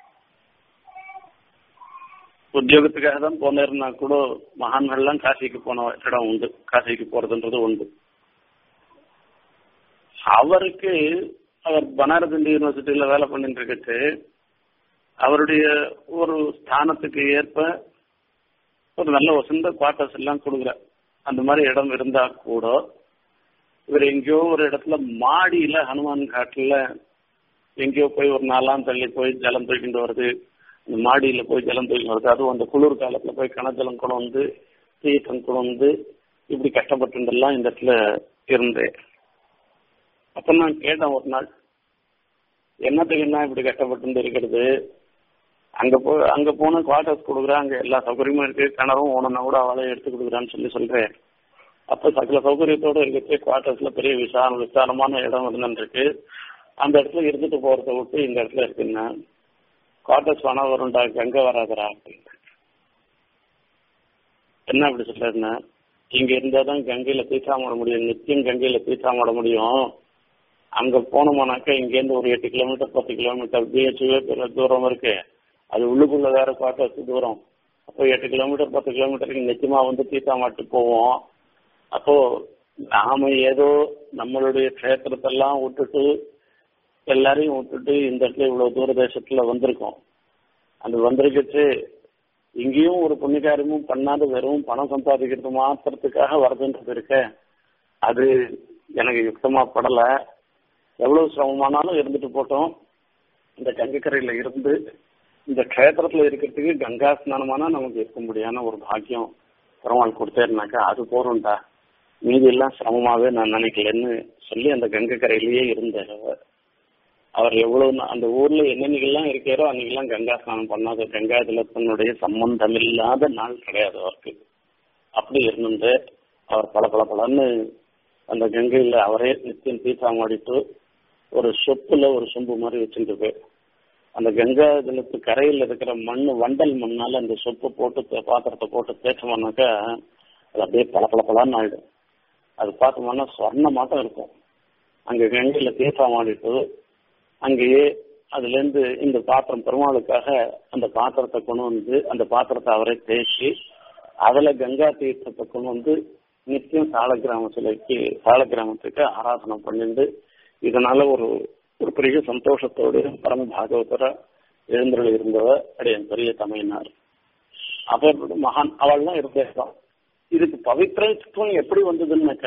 உத்தியோகத்துக்காக தான் போனேர்னா கூட மகான்கள்லாம் காசிக்கு போன இடம் உண்டு காசிக்கு போறதுன்றது உண்டு அவருக்கு அவர் பனாரஸ் இந்திய யூனிவர்சிட்டியில வேலை பண்ணிட்டு இருக்கிறது அவருடைய ஒரு ஸ்தானத்துக்கு ஏற்ப ஒரு நல்ல வசந்த குவார்டர்ஸ் எல்லாம் கொடுக்குற அந்த மாதிரி இடம் இருந்தா கூட இவர் எங்கேயோ ஒரு இடத்துல மாடியில ஹனுமான் காட்டுல எங்கேயோ போய் ஒரு நாலாம் தள்ளி போய் ஜலம் தூக்கிட்டு வருது இந்த மாடியில போய் ஜலம் தூக்கிட்டு வருது அதுவும் அந்த குளிர் காலத்துல போய் கனஜலம் கொண்டு வந்து தீர்த்தம் கொண்டு வந்து இப்படி கஷ்டப்பட்டுலாம் இந்த இடத்துல இருந்தேன் அப்ப நான் கேட்டேன் ஒரு நாள் என்னத்துக்கு என்ன இப்படி கஷ்டப்பட்டு இருக்கிறது அங்க போ அங்க போன குவார்டர்ஸ் கொடுக்குறேன் அங்க எல்லா சௌகரியமும் இருக்கு கிணறும் ஓனனா கூட அவளே எடுத்து கொடுக்குறான்னு சொல்லி சொல்றேன் அப்ப சகல சௌகரியத்தோட இருக்கிறது குவார்டர்ஸ்ல பெரிய விசால விசாலமான இடம் இருந்துருக்கு அந்த இடத்துல இருந்துட்டு போறத விட்டு இந்த இடத்துல இருக்குன்னா குவார்டர்ஸ் பணம் வரும்டா கங்கை வராதரா அப்படின்னு என்ன அப்படி சொல்றதுன்னா இங்க இருந்தாதான் கங்கையில தீர்த்தாமட முடியும் நித்தியம் கங்கையில தீர்த்தாமட முடியும் அங்க போனோம்னாக்கா இங்கேருந்து ஒரு எட்டு கிலோமீட்டர் பத்து கிலோமீட்டர் பிஹெச்வே பெரிய தூரம் இருக்கு அது உள்ளுக்குள்ள வேற குவார்டர்ஸ் தூரம் அப்போ எட்டு கிலோமீட்டர் பத்து கிலோமீட்டருக்கு நிச்சயமா வந்து தீர்த்தாமாட்டு போவோம் அப்போ நாம ஏதோ நம்மளுடைய க்ஷேத்திரத்தெல்லாம் விட்டுட்டு எல்லாரையும் விட்டுட்டு இந்த இடத்துல இவ்வளவு தூர தேசத்துல வந்திருக்கோம் அந்த வந்திருக்கிட்டு இங்கேயும் ஒரு புண்ணியகாரியமும் பண்ணாத வெறும் பணம் சம்பாதிக்கிறது மாத்திரத்துக்காக வருதுன்றது இருக்க அது எனக்கு யுக்தமா படல எவ்வளவு சிரமமானாலும் இருந்துட்டு போட்டோம் இந்த கங்கைக்கரையில இருந்து இந்த க்ஷேத்திரத்துல இருக்கிறதுக்கு கங்கா ஸ்நானமானா நமக்கு இருக்க முடியாத ஒரு பாக்கியம் பெருமாள் கொடுத்தேன்னாக்கா அது போறோம்டா மீதி எல்லாம் சிரமமாவே நான் நினைக்கலன்னு சொல்லி அந்த கங்கை கரையிலேயே இருந்தார் அவர் அவர் எவ்வளவு அந்த ஊர்ல என்னென்னைக்கெல்லாம் இருக்காரோ அன்னைக்கெல்லாம் கங்கா ஸ்நானம் பண்ணாத கங்கா ஜலத்தினுடைய சம்பந்தம் இல்லாத நாள் கிடையாது அவருக்கு அப்படி இருந்து அவர் பல பல பலன்னு அந்த கங்கையில அவரே நித்தியம் தீர்த்தா மாடிட்டு ஒரு சொப்புல ஒரு சொம்பு மாதிரி வச்சுட்டு அந்த கங்கா ஜலத்து கரையில் இருக்கிற மண் வண்டல் மண்ணால அந்த சொப்பு போட்டு பாத்திரத்தை போட்டு தேய்ச்சோம்னாக்கா அது அப்படியே பல பல பலன்னு ஆயிடும் அது பார்த்தோம்னா சொர்ணமாட்டம் இருக்கும் அங்க கங்கையில தீர்த்தம் ஆடிட்டு அங்கேயே அதுல இருந்து இந்த பாத்திரம் பெருமாளுக்காக அந்த பாத்திரத்தை கொண்டு வந்து அந்த பாத்திரத்தை அவரே தேய்ச்சி அதுல கங்கா தீர்த்தத்தை கொண்டு வந்து நித்தியம் சால கிராம சிலைக்கு சால கிராமத்துக்கு ஆராதனை பண்ணிட்டு இதனால ஒரு ஒரு பெரிய சந்தோஷத்தோடு பரம பாகவதர எழுந்தருள் இருந்தவர் அடையன் பெரிய தமையினார் அப்ப மகான் அவள்லாம் இருந்தேன் இதுக்கு பவித்திரத்துவம் எப்படி வந்ததுன்னாக்க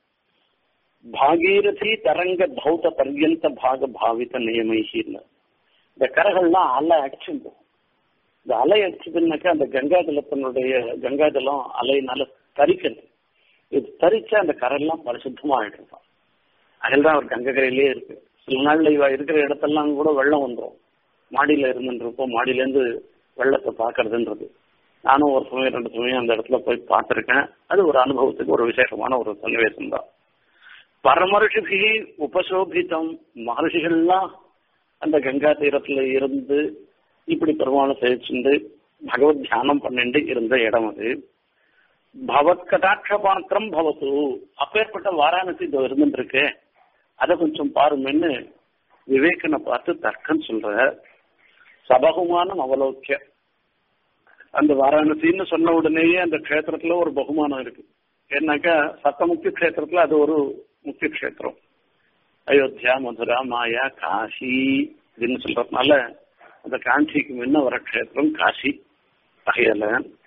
பாகீரதி தரங்க தௌத பர்யந்த பாக பாவித நியமைகின்னு இந்த கரைகள்லாம் அலை அடிச்சுடும் இந்த அலை அடிச்சதுன்னாக்கா அந்த கங்கா ஜலத்தினுடைய கங்கா ஜலம் அலையினால தரிக்கிறது இது தரிச்சா அந்த கரையெல்லாம் பரிசுத்தமா ஆயிடும் அதில் தான் அவர் கங்கை கரையிலேயே இருக்கு சில நாள்ல இவ இருக்கிற இடத்தெல்லாம் கூட வெள்ளம் வந்துடும் மாடியில இருந்துருப்போம் மாடியில இருந்து வெள்ளத்தை பாக்குறதுன்றது நானும் ஒரு சமயம் ரெண்டு சமயம் அந்த இடத்துல போய் பார்த்திருக்கேன் அது ஒரு அனுபவத்துக்கு ஒரு விசேஷமான ஒரு சன்னிவேசம் தான் பரமரிஷிபி உபசோபித்தம் மகர்ஷிகள்லாம் அந்த கங்கா தீரத்துல இருந்து இப்படி பெருமாளை சேவிச்சுண்டு பகவத் தியானம் பண்ணிட்டு இருந்த இடம் அது பகவத் கடாட்ச பாத்திரம் பவத்து அப்பேற்பட்ட வாராணசி இதோ இருந்துருக்கு அதை கொஞ்சம் பாருமென்னு விவேகனை பார்த்து தர்க்கம் சொல்ற சபகுமானம் அவலோக்கிய அந்த வாராணசின்னு சொன்ன உடனேயே அந்த க்ஷேத்திரத்துல ஒரு பகுமானம் இருக்கு ஏன்னாக்கா சத்தமுக்தி க்ஷேத்திரத்துல அது ஒரு முக்கிய க்ஷேத்திரம் அயோத்தியா மதுரா மாயா காசி அப்படின்னு சொல்றதுனால அந்த காஞ்சிக்கு முன்ன வர க்ஷேத்திரம் காசி அகையல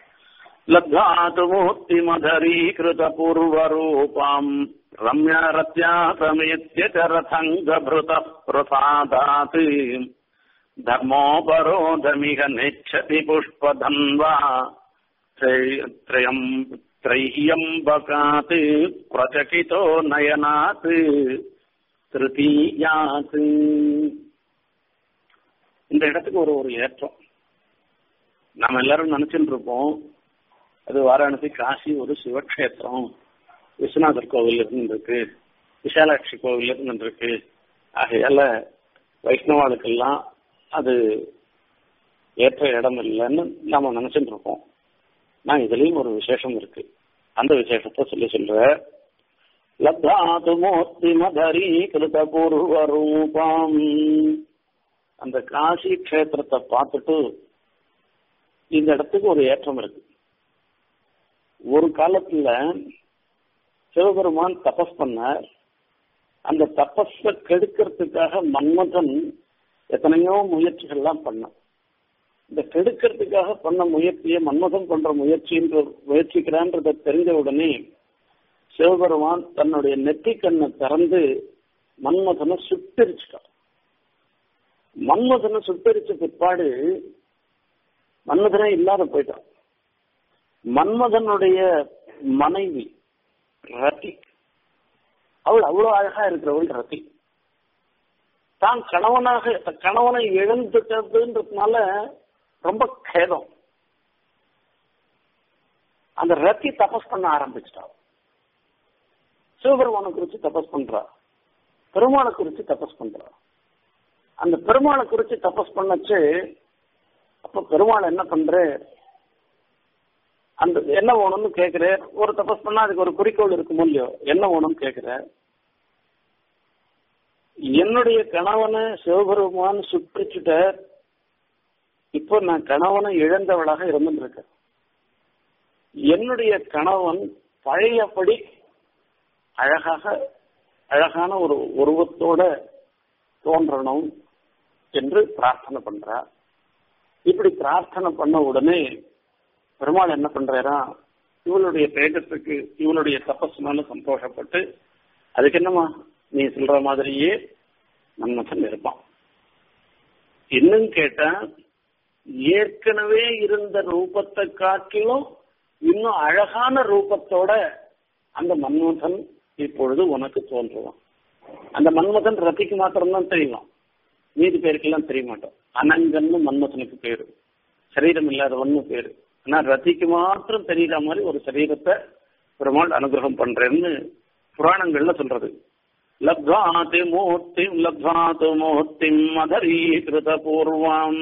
லப்தாதுமூர்த்திமதரீகிருத பூர்வரூபாம் ரம்யாரத்யா சமேத்ய ரதங்கபிருத பிரசாதாத் धर्मोपरोधमिह नेच्छति पुष्पधन्वा त्रयम् त्रय्यम्बकात् प्रचकितो नयनात् திருத்தீயாத்து இந்த இடத்துக்கு ஒரு ஒரு ஏற்றம் நாம எல்லாரும் நினைச்சுட்டு இருப்போம் அது வாராணசி காசி ஒரு சிவக்ஷேத்திரம் விஸ்வநாதர் கோவில் இருந்துருக்கு விஷாலாட்சி கோவில் இருந்துருக்கு ஆகையால வைஷ்ணவாளுக்கெல்லாம் அது ஏற்ற இடம் இல்லைன்னு நாம நினைச்சுட்டு இருப்போம் நான் இதுலயும் ஒரு விசேஷம் இருக்கு அந்த விசேஷத்தை சொல்லி சொல்ற லப்தாது மூர்த்தி மதரி கிருத பூர்வ ரூபம் அந்த காசி கஷேத்திரத்தை பார்த்துட்டு இந்த இடத்துக்கு ஒரு ஏற்றம் இருக்கு ஒரு காலத்துல சிவபெருமான் தபஸ் பண்ணார் அந்த தபஸ கெடுக்கிறதுக்காக மன்மதன் எத்தனையோ முயற்சிகள்லாம் பண்ணான் இந்த கெடுக்கிறதுக்காக பண்ண முயற்சியை மன்மதன் பண்ற முயற்சின்ற முயற்சிக்கிறான்றத தெரிஞ்ச உடனே சிவபெருமான் தன்னுடைய நெற்றி கண்ணை திறந்து மன்மதனை சுட்டரிச்சிட்டான் மன்மதனை சுட்டரிச்ச பிற்பாடு மன்மதனே இல்லாத போயிட்டான் மன்மதனுடைய மனைவி ரதி அவள் அவ்வளவு அழகா இருக்கிறவள் ரதி தான் கணவனாக கணவனை இழந்துட்டதுன்றதுனால ரொம்ப கேதம் அந்த ரத்தி தபஸ் பண்ண ஆரம்பிச்சிட்டா சிவபெருமானை குறிச்சு தபஸ் பண்றா பெருமானை குறிச்சு தபஸ் பண்றா அந்த பெருமானை குறிச்சு தபஸ் பண்ணச்சு அப்ப பெருமாள் என்ன பண்ற அந்த என்ன வேணும்னு கேக்குற ஒரு தபஸ் பண்ணா அதுக்கு ஒரு குறிக்கோள் இருக்குமோ இல்லையோ என்ன வேணும்னு கேக்குற என்னுடைய கணவனை சிவபெருமான் சுற்றிச்சுட்ட இப்போ நான் கணவனை இழந்தவளாக இருந்துருக்கேன் என்னுடைய கணவன் பழையபடி அழகாக அழகான ஒரு உருவத்தோட தோன்றணும் என்று பிரார்த்தனை பண்றா இப்படி பிரார்த்தனை பண்ண உடனே பெருமாள் என்ன பண்றாரா இவளுடைய தேஜத்துக்கு இவளுடைய தபஸ்னால சந்தோஷப்பட்டு அதுக்கு என்னமா நீ சொல்ற மாதிரியே மன்மதன் இருப்பான் இன்னும் கேட்டா ஏற்கனவே இருந்த ரூபத்தை காட்டிலும் இன்னும் அழகான ரூபத்தோட அந்த மன்மதன் இப்பொழுது உனக்கு தோன்றுவான் அந்த மன்மதன் ரத்திக்கு மாத்திரம்தான் தெரியும் மீதி பேருக்கெல்லாம் தெரிய மாட்டோம் அனங்கன்னு மன்மதனுக்கு பேரு சரீரம் இல்லாதவன்னு பேரு ஆனா ரத்திக்கு மாத்திரம் தெரியற மாதிரி ஒரு சரீரத்தை பெருமாள் அனுகிரகம் பண்றேன்னு புராணங்கள்ல சொல்றது லப்வாத் மூர்த்திம் லப்வாத் மூர்த்திம் அதரீகிருத பூர்வம்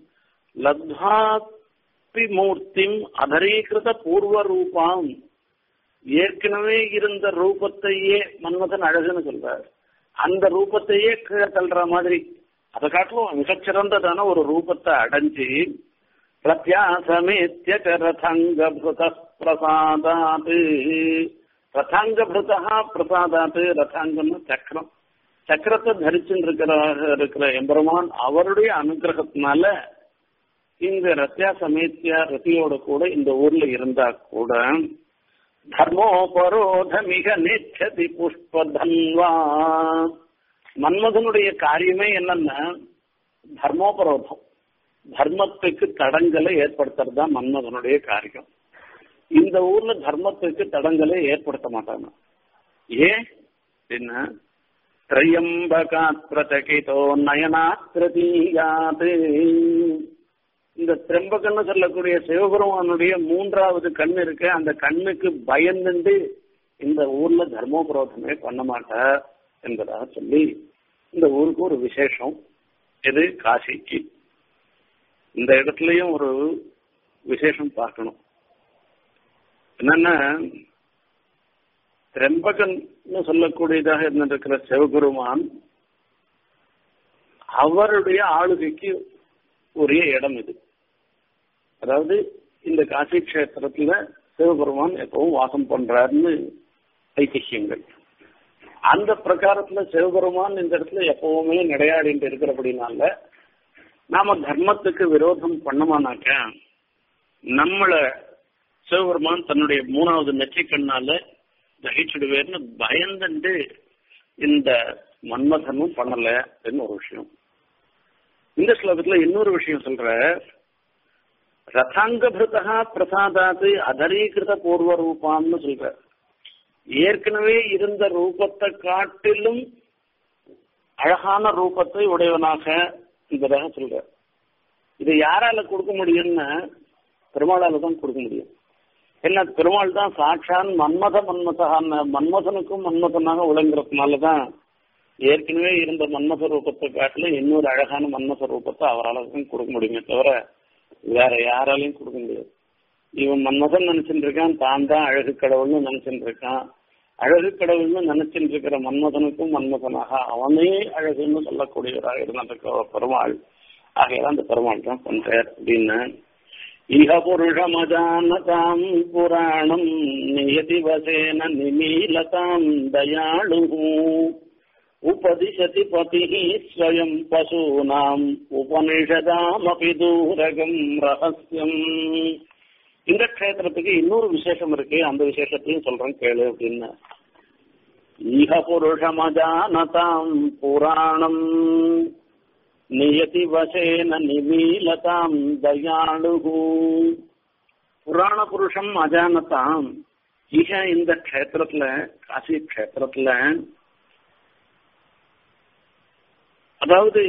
லப்வாத்தி மூர்த்திம் அதரீகிருத பூர்வ ரூபாம் ஏற்கனவே இருந்த ரூபத்தையே மன்மதன் அழகுன்னு சொல்றார் அந்த ரூபத்தையே கீழே தள்ளுற மாதிரி அதை காட்டிலும் மிகச்சிறந்ததான ஒரு ரூபத்தை அடைஞ்சு பிரத்யாசமேத்திய ரதங்கபிருத பிரசாதாத் ரதாங்கபிருதா பிரசாதாத் ரதாங்கம்னு சக்கரம் சக்கரத்தை தரிச்சுட்டு இருக்கிற இருக்கிற எம்பெருமான் அவருடைய அனுகிரகத்தினால இந்த ரத்யா சமேத்தியா ரத்தியோட கூட இந்த ஊர்ல இருந்தா கூட தர்மோபரோத மிக நேச்சதி புஷ்பதன்வா மன்மதனுடைய காரியமே என்னன்னா தர்மோபரோதம் தர்மத்துக்கு தடங்களை ஏற்படுத்துறது தான் மன்மதனுடைய காரியம் இந்த ஊர்ல தர்மத்துக்கு தடங்களை ஏற்படுத்த மாட்டாங்க ஏன் என்ன திரையம்பகாத் பிரதகிதோ நயனாத் பிரதீயாது இந்த திரம்பகன்னு சொல்லக்கூடிய சிவபெருமானுடைய மூன்றாவது கண் இருக்கு அந்த கண்ணுக்கு பயந்துண்டு இந்த ஊர்ல தர்மோபரோதமே பண்ண மாட்டார் என்பதாக சொல்லி இந்த ஊருக்கு ஒரு விசேஷம் இது காசிக்கு இந்த இடத்துலயும் ஒரு விசேஷம் பார்க்கணும் என்னன்னா திரம்பகன் சொல்லக்கூடியதாக இருந்திருக்கிற சிவபெருமான் அவருடைய ஆளுகைக்கு உரிய இடம் இது அதாவது இந்த காசி கஷேத்திரத்துல சிவபெருமான் எப்பவும் வாசம் பண்றாருன்னு ஐதிஹியங்கள் அந்த பிரகாரத்துல சிவபெருமான் இந்த இடத்துல எப்பவுமே நடையாடிட்டு இருக்கிறபடினால நாம தர்மத்துக்கு விரோதம் பண்ணமானாக்க நம்மள சிவபெருமான் தன்னுடைய மூணாவது நெற்றி கண்ணால தகிச்சிடுவேர்னு பயந்துண்டு இந்த மன்மதனும் பண்ணல அப்படின்னு ஒரு விஷயம் இந்த ஸ்லோகத்துல இன்னொரு விஷயம் சொல்ற ரதாங்கபிருதா பிரசாதாத்து அதரீகிருத பூர்வ ரூபான்னு சொல்ற ஏற்கனவே இருந்த ரூபத்தை காட்டிலும் அழகான ரூபத்தை உடையவனாக என்பதாக சொல்ற இது யாரால கொடுக்க முடியும்னா பெருமாளால தான் கொடுக்க முடியும் என்ன பெருமாள் தான் சாட்சான் மன்மத மன்மதகான மன்மதனுக்கும் மன்மதனாக விளங்குறதுனாலதான் ஏற்கனவே இருந்த மன்மத ரூபத்தை காட்டில இன்னொரு அழகான மன்மத ரூபத்தை அவரால் தான் கொடுக்க முடியுமே தவிர வேற யாராலையும் கொடுக்க முடியாது இவன் மன்மதன் நினைச்சுட்டு இருக்கான் தான் தான் அழகு கடவுள்னு நினைச்சுட்டு இருக்கான் அழகு கடவுள்னு நினைச்சுட்டு இருக்கிற மன்மதனுக்கும் மன்மதனாக அவனே அழகுன்னு சொல்லக்கூடியவராக இருந்திருக்கிற பெருமாள் ஆகையால அந்த பெருமாள் தான் பண்றார் அப்படின்னு இஹ புருஷமஜானதாம் புராணம் நியதி வசேன நிமீலதாம் தயாளு உபதிசதி பதி ஸ்வயம் பசூனாம் உபனிஷதாமபி தூரகம் ரகசியம் இந்த க்ஷேத்திரத்துக்கு இன்னொரு விசேஷம் இருக்கு அந்த விசேஷத்தையும் சொல்றேன் கேளு அப்படின்னு ஈக புருஷமஜானதாம் புராணம் நியதி வசேன நிமீலதாம் தயாளுகு புராண புருஷம் அஜானதாம் ஈக இந்த க்ஷேத்திரத்துல காசி க்ஷேத்திரத்துல அதாவது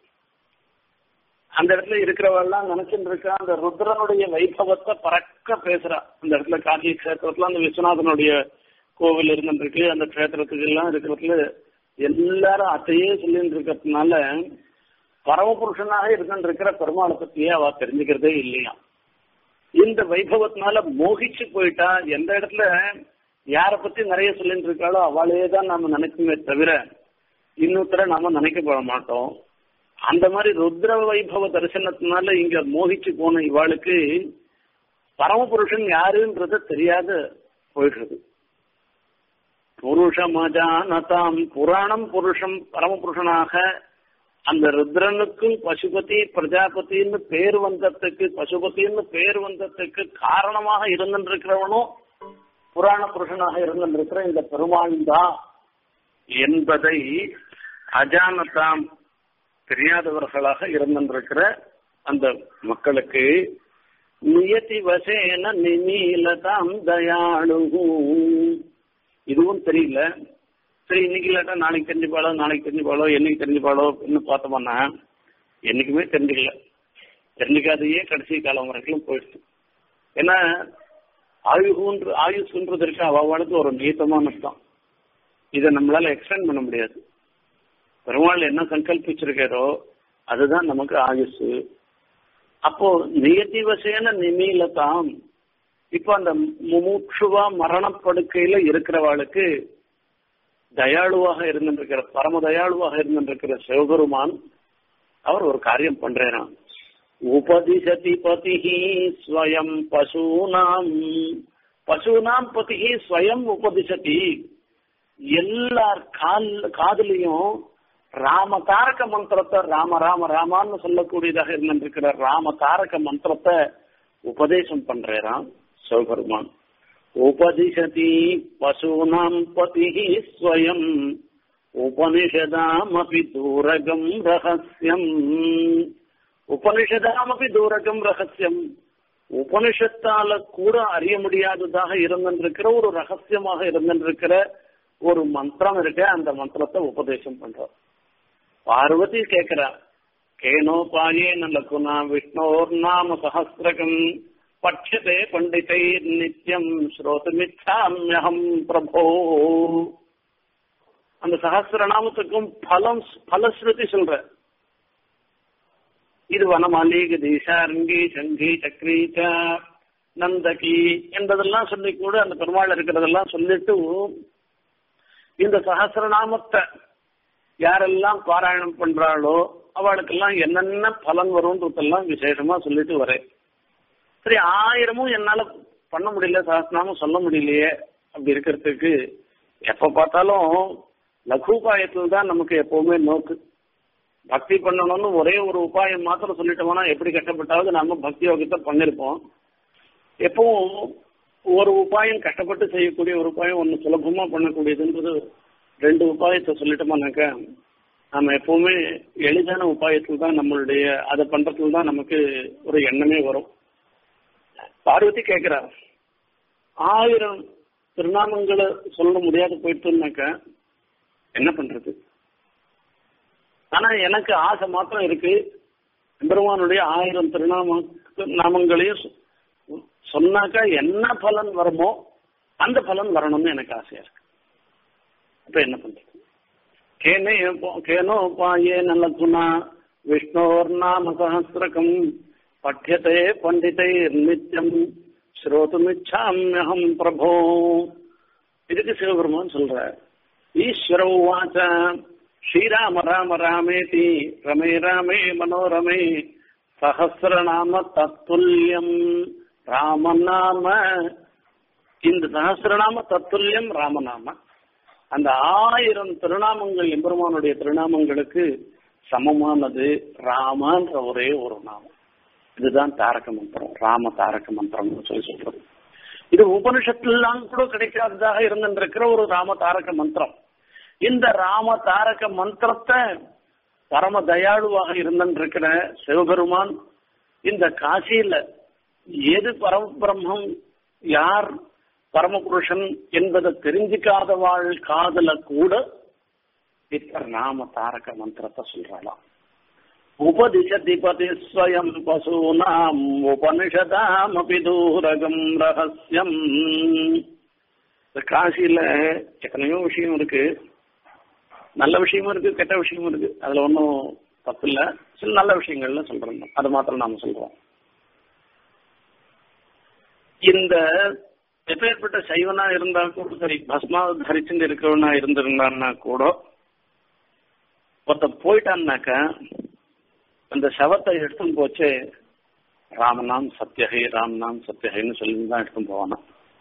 அந்த இடத்துல இருக்கிறவெல்லாம் நினைச்சுட்டு இருக்கா அந்த ருத்ரனுடைய வைபவத்தை பறக்க பேசுறா அந்த இடத்துல காசி கஷேத்திரத்துல அந்த விஸ்வநாதனுடைய கோவில் இருந்துருக்கு அந்த கஷேத்திரத்துக்கு எல்லாம் இருக்கிறதுல எல்லாரும் அத்தையே சொல்லிட்டு இருக்கிறதுனால பரமபுருஷனாக இருந்துட்டு இருக்கிற பெருமாளை பத்தியே அவ தெரிஞ்சுக்கிறதே இல்லையா இந்த வைபவத்தினால மோகிச்சு போயிட்டா எந்த இடத்துல யார பத்தி நிறைய சொல்லிட்டு இருக்காளோ அவளையே தான் நாம நினைக்குமே தவிர இன்னொருத்தர நாம நினைக்கப்பட மாட்டோம் அந்த மாதிரி ருத்ர வைபவ தரிசனத்தினால இங்க மோகிச்சு போன இவாளுக்கு பரமபுருஷன் யாருன்றது தெரியாத போயிடுறது புருஷமஜானதாம் புராணம் புருஷம் பரமபுருஷனாக அந்த ருத்ரனுக்கும் பசுபதி பிரஜாபதினு பேர் வந்ததுக்கு பசுபதினு பேர் வந்ததுக்கு காரணமாக இருந்திருக்கிறவனும் புராண புருஷனாக இருந்திருக்கிற இந்த பெருமாள் தான் என்பதை அஜானதாம் தெரியாதவர்களாக இருந்திருக்கிற அந்த மக்களுக்கு நியதி வசேன நிமீலதாம் தயாளு இதுவும் தெரியல சரி இன்னைக்கு இல்லாட்டா நாளைக்கு தெரிஞ்சுப்பாளோ நாளைக்கு தெரிஞ்சுப்பாளோ என்னைக்கு தெரிஞ்சுப்பாளோ இன்னும் பார்த்தோம்னா என்னைக்குமே தெரிஞ்சுக்கல தெரிஞ்சுக்காதையே கடைசி காலம் வரைக்கும் போயிடுச்சு ஏன்னா ஆயுகுன்ற ஆயுஷ்ன்றது இருக்கு அவளுக்கு ஒரு நீத்தமான அர்த்தம் இதை நம்மளால எக்ஸ்டெண்ட் பண்ண முடியாது பெருமாள் என்ன சங்கல்பிச்சிருக்காரோ அதுதான் நமக்கு ஆயுசு அப்போ நியதிவசேன நிமீலதாம் இப்போ அந்த முமுட்சுவா மரணப்படுக்கையில இருக்கிறவாளுக்கு தயாளுவாக இருந்திருக்கிற பரம தயாளுவாக இருந்திருக்கிற சிவபெருமான் அவர் ஒரு காரியம் பண்றாராம் உபதிசதி பதிஹி ஸ்வயம் பசூனாம் பசூனாம் பதிஹி ஸ்வயம் உபதிசதி எல்லார் கால் காதலையும் ராம தாரக மந்திரத்தை ராம ராம ராமான்னு சொல்லக்கூடியதாக இருந்திருக்கிற ராம தாரக மந்திரத்தை உபதேசம் பண்றாராம் சிவபெருமான் உபதிசதி பசூனாம் பதி ஸ்வயம் உபனிஷதாமபி தூரகம் ரகசியம் உபனிஷதாமபி தூரகம் ரகசியம் உபனிஷத்தால கூட அறிய முடியாததாக இருந்திருக்கிற ஒரு ரகசியமாக இருந்திருக்கிற ஒரு மந்திரம் இருக்கு அந்த மந்திரத்தை உபதேசம் பண்றோம் பார்வதி கேக்குறா கேனோபாயேன லகுனா விஷ்ணோர் நாம சஹசிரகம் பட்சதே பண்டிதை நித்தியம் ஸ்ரோதமிச்சாமியகம் பிரபோ அந்த சகசிரநாமத்துக்கும் பலம் பலஸ்ருதி சொல்ற இது வனமாலி கதீஷாரங்கி சங்கி சக்ரீச்ச நந்தகி என்பதெல்லாம் சொல்லி கூட அந்த பெருமாள் இருக்கிறதெல்லாம் சொல்லிட்டு இந்த சகசிரநாமத்தை யாரெல்லாம் பாராயணம் பண்றாளோ அவளுக்கெல்லாம் என்னென்ன பலன் வரும்ன்றதெல்லாம் விசேஷமா சொல்லிட்டு வரேன் சரி ஆயிரமும் என்னால பண்ண முடியல சகசிரநாமம் சொல்ல முடியலையே அப்படி இருக்கிறதுக்கு எப்ப பார்த்தாலும் லഘுபாயத்துல தான் நமக்கு எப்பவுமே நோக்கு பக்தி பண்ணணும்னு ஒரே ஒரு உபாயம் மாத்திரம் சொல்லிட்டோம்னா எப்படி கஷ்டப்பட்டாவது நாம பக்தி யோகத்தை பண்ணிருப்போம் எப்பவும் ஒரு உபாயம் கஷ்டப்பட்டு செய்யக்கூடிய ஒரு உபாயம் ஒன்று சுலபமா பண்ணக்கூடியதுன்றது ரெண்டு உபாயத்தை சொல்லிட்டோம்னாக்க நம்ம எப்பவுமே எளிதான உபாயத்தில் தான் நம்மளுடைய அதை பண்றதுல தான் நமக்கு ஒரு எண்ணமே வரும் பார்வதி கேட்கிறா ஆயிரம் திருநாமங்களை சொல்ல முடியாது போயிட்டுனாக்க என்ன பண்றது ஆனா எனக்கு ஆசை மாத்திரம் இருக்கு பெருமானுடைய ஆயிரம் திருநாம நாமங்களையும் சொ- சொன்னாக்கா என்ன பலன் வருமோ அந்த பலன் வரணும்னு எனக்கு ஆசையா இருக்கு இப்ப என்ன பண்றது கேனே கேனோபாயே நல்லதுனா விஷ்ணோர் நாம சஹசிரகம் பட்யதே பண்டிதை நித்தியம் ஸ்ரோதுமிச்சாமியகம் பிரபோ இதுக்கு சிவபெருமான் சொல்ற ஈஸ்வர உவாச்ச ஸ்ரீராம ராம ராமேதி ரமே ராமே மனோரமே சஹசிரநாம தத்துல்யம் ராமநாம இந்த சஹசிரநாம தத்துல்யம் ராமநாம அந்த ஆயிரம் திருநாமங்கள் எம்பெருமானுடைய திருநாமங்களுக்கு சமமானது ராமன்ற ஒரே ஒரு நாமம் இதுதான் தாரக மந்திரம் ராம தாரக மந்திரம்னு சொல்லி சொல்றது இது உபனிஷத்துலாம் கூட கிடைக்காததாக இருந்திருக்கிற ஒரு ராம தாரக மந்திரம் இந்த ராம தாரக மந்திரத்தை பரம தயாளுவாக இருந்திருக்கிற சிவபெருமான் இந்த காசியில எது பரமபிரம்மம் யார் பரமபுருஷன் என்பதை தெரிஞ்சுக்காதவாள் காதல கூட இப்ப நாம தாரக மந்திரத்தை சொல்றாளாம் உபதிஷதி பதி ஸ்வயம் பசூனாம் உபனிஷதாமபி தூரகம் ரகசியம் இந்த காசியில எத்தனையோ விஷயம் இருக்கு நல்ல விஷயமும் இருக்கு கெட்ட விஷயமும் இருக்கு அதுல ஒன்றும் தப்பு இல்ல சில நல்ல விஷயங்கள்ல சொல்றோம் அது மாத்திரம் நாம சொல்றோம் இந்த எப்பேற்பட்ட சைவனா இருந்தா கூட சரி பஸ்மா தரிச்சுட்டு இருக்கவனா இருந்திருந்தான்னா கூட ஒருத்தன் போயிட்டான்னாக்கா அந்த சவத்தை எடுத்துன்னு போச்சு ராமநாம் சத்யகை ராமநாம் சத்யகைன்னு சொல்லி தான் எடுத்துன்னு போவானா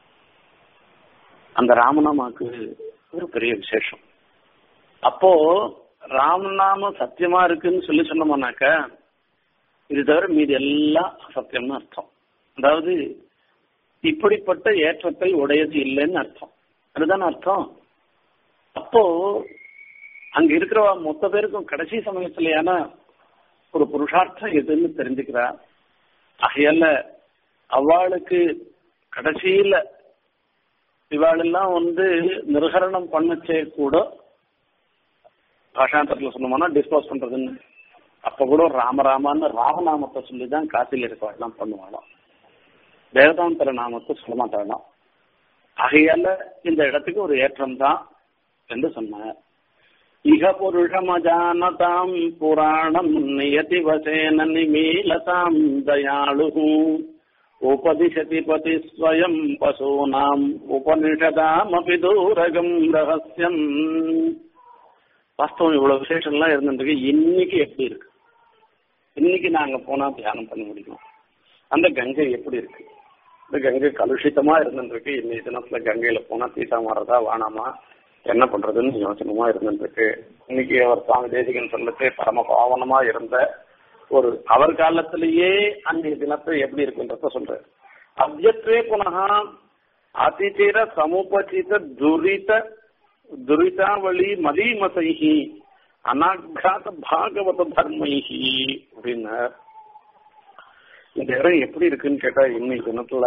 அந்த ராமநாமாக்கு ஒரு பெரிய விசேஷம் அப்போ ராமநாம சத்தியமா இருக்குன்னு சொல்லி சொன்னோம்னாக்க இது தவிர மீதி எல்லாம் சத்தியம்னு அர்த்தம் அதாவது இப்படிப்பட்ட ஏற்றத்தை உடையது இல்லைன்னு அர்த்தம் அதுதானே அர்த்தம் அப்போ அங்க இருக்கிற மொத்த பேருக்கும் கடைசி சமயத்துலயான ஒரு புருஷார்த்தம் எதுன்னு தெரிஞ்சுக்கிறா ஆகையால அவளுக்கு கடைசியில இவாளெல்லாம் வந்து நிர்கரணம் பண்ணச்சே கூட பாஷாந்தத்துல சொன்னோம்னா டிஸ்போஸ் பண்றதுன்னு அப்ப கூட ராமராமான்னு ராமநாமத்தை சொல்லி தான் காசில் இருக்கவாள்லாம் பண்ணுவாளாம் வேதாந்தர நாமத்தை சொல்ல மாட்டாளாம் ஆகையால இந்த இடத்துக்கு ஒரு ஏற்றம் தான் என்று சொன்னார் இக புருஷமஜானதாம் புராணம் நியதி வசேன நிமீலதாம் தயாளு உபதிஷதி பதி ஸ்வயம் பசூனாம் உபனிஷதாமபி தூரகம் ரகசியம் வாஸ்தவம் இவ்வளவு விசேஷம்லாம் இருந்துருக்கு இன்னைக்கு எப்படி இருக்கு இன்னைக்கு நாங்க போனா தியானம் பண்ண முடியும் அந்த கங்கை எப்படி இருக்கு இந்த கங்கை கலுஷிதமா இருந்துருக்கு இன்னைக்கு தினத்துல கங்கையில போனா தீட்டம் வர்றதா வானாமா என்ன பண்றதுன்னு யோசனமா இருந்துருக்கு இன்னைக்கு அவர் சுவாமி தேசிகன் சொல்லத்தை பரம பாவனமா இருந்த ஒரு அவர் காலத்திலேயே அன்றைய தினத்தை எப்படி இருக்குன்றத சொல்றாரு அத்தியத்வே புனகா அதிதீர சமுபசித துரித துரிதாவளி மதீமசைஹி அனாகாத பாகவத தர்மைஹி அப்படின்னார் இந்த இடம் எப்படி இருக்குன்னு கேட்டா இன்னைக்கு தினத்துல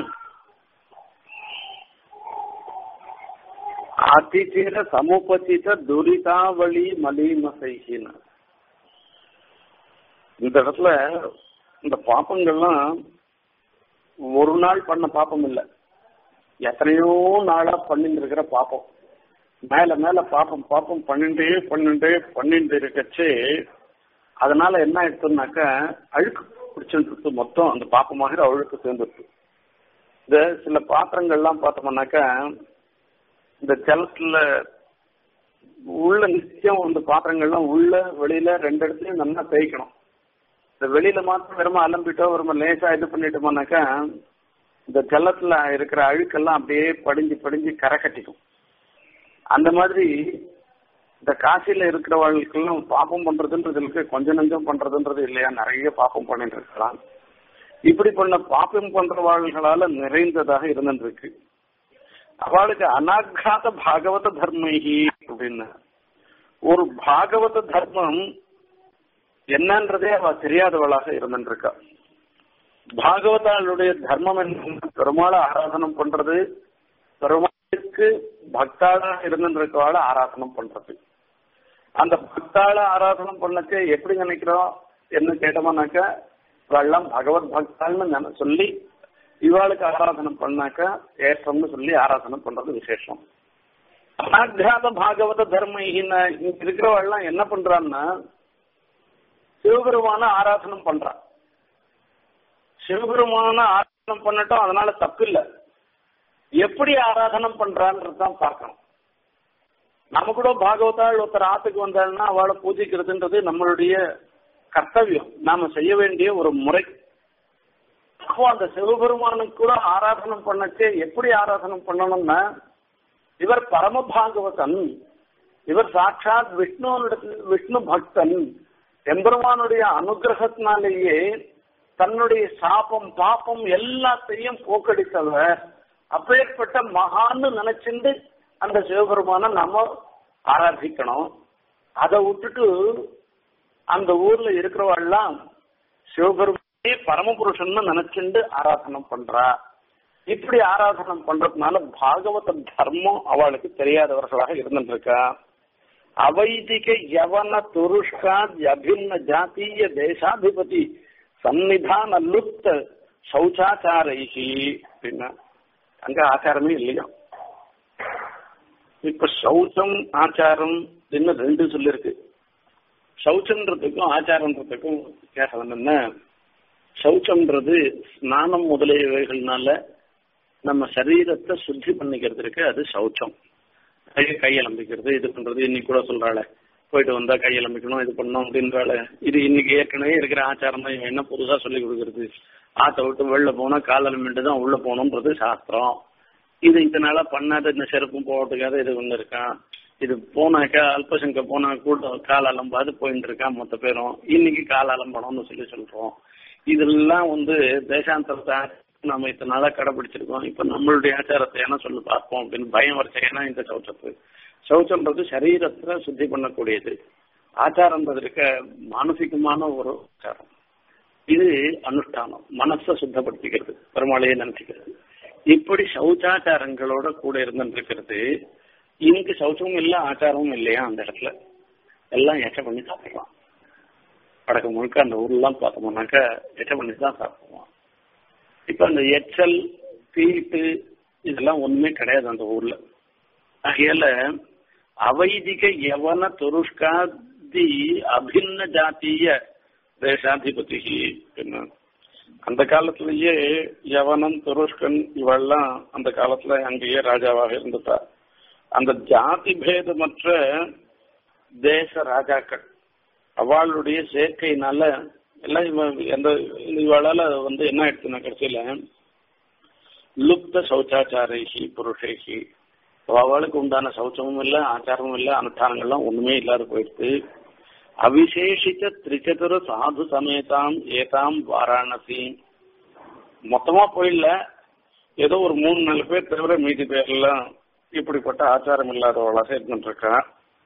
அதிதீர சமுபசித துரிதாவளி மலீமசைகின்னு இந்த இடத்துல இந்த பாப்பங்கள்லாம் ஒரு நாள் பண்ண பாப்பம் இல்ல எத்தனையோ நாளா பண்ணிட்டு இருக்கிற பாப்பம் மேல மேல பாப்பம் பாப்பம் பண்ணிட்டே பண்ணிட்டே பண்ணிட்டு இருக்கச்சு அதனால என்ன ஆயிடுச்சுனாக்க அழுக்கு பிடிச்சிட்டு மொத்தம் அந்த பாப்பமாகிற அழுக்கு சேர்ந்துருக்கு இந்த சில பாத்திரங்கள்லாம் பார்த்தோம்னாக்க இந்த ஜலத்துல உள்ள நிச்சயம் அந்த பாத்திரங்கள்லாம் உள்ள வெளியில ரெண்டு இடத்துலயும் நல்லா தேய்க்கணும் இந்த வெளியில மாத்திரம் வெறும அலம்பிட்டோ வெறும லேசா இது பண்ணிட்டோம்னாக்கா இந்த ஜலத்துல இருக்கிற அழுக்கெல்லாம் அப்படியே படிஞ்சு படிஞ்சு கரை கட்டிக்கும் அந்த மாதிரி இந்த காசியில இருக்கிறவர்களுக்கெல்லாம் பாப்பம் பண்றதுன்றதுக்கு கொஞ்சம் நஞ்சம் பண்றதுன்றது இல்லையா நிறைய பாப்பம் பண்ணிட்டு இருக்கலாம் இப்படி பண்ண பாப்பம் பண்றவாள்களால நிறைந்ததாக இருந்துருக்கு அவளுக்கு அனாகாத பாகவத தர்மி அப்படின்னு ஒரு பாகவத தர்மம் என்னன்றதே அவ தெரியாதவளாக இருந்துருக்கா பாகவதாளுடைய தர்மம் என்ன பெருமாளை ஆராதனம் பண்றது பெருமாளுக்கு பக்தாளாக இருந்துருக்கவாள ஆராதனம் பண்றது அந்த பக்தாள ஆராதனம் பண்ணச்சு எப்படி நினைக்கிறோம் என்ன கேட்டோம்னாக்க இவெல்லாம் பகவத் பக்தாள்னு நினை சொல்லி இவாளுக்கு ஆராதனம் பண்ணாக்கா ஏற்றம்னு சொல்லி ஆராதனை பண்றது விசேஷம் அனாத்தியாத பாகவத தர்மஹின இங்க இருக்கிறவெல்லாம் என்ன பண்றான்னா சிவபெருமான ஆராதனம் பண்றான் சிவபெருமான ஆராதனம் பண்ணட்டும் அதனால தப்பு இல்லை எப்படி ஆராதனம் பண்றான்றதுதான் பார்க்கணும் நம்ம கூட பாகவதாள் ஒருத்தர் ஆத்துக்கு வந்தாள்னா அவளை பூஜிக்கிறதுன்றது நம்மளுடைய கர்த்தவியம் நாம செய்ய வேண்டிய ஒரு முறை அப்போ அந்த சிவபெருமானுக்கு கூட ஆராதனம் பண்ணச்சு எப்படி ஆராதனம் பண்ணணும்னா இவர் பரம பாகவதன் இவர் சாட்சாத் விஷ்ணு விஷ்ணு பக்தன் எம்பெருமானுடைய அனுகிரகத்தினாலேயே தன்னுடைய சாபம் பாப்பம் எல்லாத்தையும் போக்கடித்தவர் அப்பேற்பட்ட மகான்னு நினைச்சிருந்து அந்த சிவபெருமான நாம ஆராதிக்கணும் அதை விட்டுட்டு அந்த ஊர்ல இருக்கிறவெல்லாம் சிவபெருமானே பரமபுருஷன் நினைச்சுண்டு ஆராதனம் பண்றா இப்படி ஆராதனம் பண்றதுனால பாகவத தர்மம் அவளுக்கு தெரியாதவர்களாக இருந்துருக்கா அவைதிக யவன துருஷ்கா அபின்ன ஜாத்தீய தேசாதிபதி சன்னிதான லுப்த சௌச்சாச்சாரைகி அப்படின்னா அங்க ஆச்சாரமே இல்லையா இப்ப சௌச்சம் ஆச்சாரம் இன்னும் ரெண்டு சொல்லிருக்கு சௌச்சன்றதுக்கும் ஆச்சாரன்றதுக்கும் வித்தியாசம் என்னன்னா சௌச்சம்ன்றது ஸ்நானம் முதலியவைகள்னால நம்ம சரீரத்தை சுத்தி பண்ணிக்கிறது இருக்கு அது சௌச்சம் கை கையலம்பிக்கிறது இது பண்றது இன்னைக்கு கூட சொல்றாள போயிட்டு வந்தா கையலம்பிக்கணும் இது பண்ணணும் அப்படின்றாள இது இன்னைக்கு ஏற்கனவே இருக்கிற ஆச்சாரம் தான் இவன் என்ன புதுசா சொல்லி கொடுக்கறது ஆத்த விட்டு வெளில போனா காலலமிட்டு தான் உள்ள போகணுன்றது சாஸ்திரம் இது இதனால பண்ணாத இந்த செருப்பும் போகிறதுக்காக இது ஒண்ணு இருக்கான் இது போனாக்கா அல்பசங்க போனா கூட கால் அலம்பாது போயிட்டு இருக்கான் மொத்த பேரும் இன்னைக்கு கால் அலம்பணும்னு சொல்லி சொல்றோம் இதெல்லாம் வந்து தேசாந்தரத்தை நம்ம இத்தனை நாளா கடைபிடிச்சிருக்கோம் இப்ப நம்மளுடைய ஆச்சாரத்தை என்ன சொல்லி பார்ப்போம் அப்படின்னு பயம் வரைச்சேன்னா இந்த சௌச்சத்து சௌச்சம்ன்றது சரீரத்துல சுத்தி பண்ணக்கூடியது ஆச்சாரம்ன்றது இருக்க மானசிகமான ஒரு ஆச்சாரம் இது அனுஷ்டானம் மனசை சுத்தப்படுத்திக்கிறது பெருமாளையே நினைச்சுக்கிறது இப்படி சௌச்சாச்சாரங்களோட கூட இருந்துருக்கிறது இன்னைக்கு சௌச்சமும் இல்லை ஆச்சாரமும் இல்லையா அந்த இடத்துல எல்லாம் எச்ச பண்ணி சாப்பிடலாம் வடக்கு முழுக்க அந்த ஊர்லாம் பார்த்தோம்னாக்கா எச்ச பண்ணி தான் சாப்பிடுவோம் இப்ப அந்த எச்சல் தீட்டு இதெல்லாம் ஒண்ணுமே கிடையாது அந்த ஊர்ல ஆகையால அவைதிக யவன துருஷ்காதி அபின்ன ஜாத்திய தேசாதிபதி அந்த காலத்திலேயே யவனம் துருஷ்கன் இவெல்லாம் அந்த காலத்துல அங்கேயே ராஜாவாக இருந்துட்டா அந்த ஜாதி பேதமற்ற தேச ராஜாக்கள் அவளுடைய சேர்க்கையினால எல்லாம் இவன் எந்த இவளால வந்து என்ன ஆயிடுச்சுன்னா கடைசியில லுப்த சௌச்சாச்சாரேகி புருஷேகி அவளுக்கு உண்டான சௌச்சமும் இல்லை ஆச்சாரமும் இல்லை அனுஷ்டானங்கள்லாம் ஒண்ணுமே இல்லாத போயிடுச்சு அவிசேஷித்த திரிச்சதுர சாது சமேதாம் ஏதாம் வாராணசி மொத்தமா போயிடல ஏதோ ஒரு மூணு நாலு பேர் தவிர மீதி பேர்லாம் இப்படிப்பட்ட ஆச்சாரம் இல்லாதவளாக இருந்துருக்கா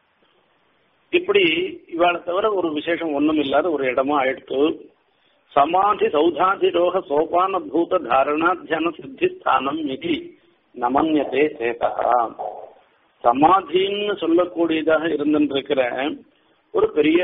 இப்படி இவாளை தவிர ஒரு விசேஷம் ஒண்ணும் இல்லாத ஒரு இடமா ஆயிடுத்து சமாதி சௌதாதிரோக சோபான பூத தாரணாத்தியான சித்தி ஸ்தானம் இது நமன்யதே சேதா சமாதின்னு சொல்லக்கூடியதாக இருந்துருக்கிற ஒரு பெரிய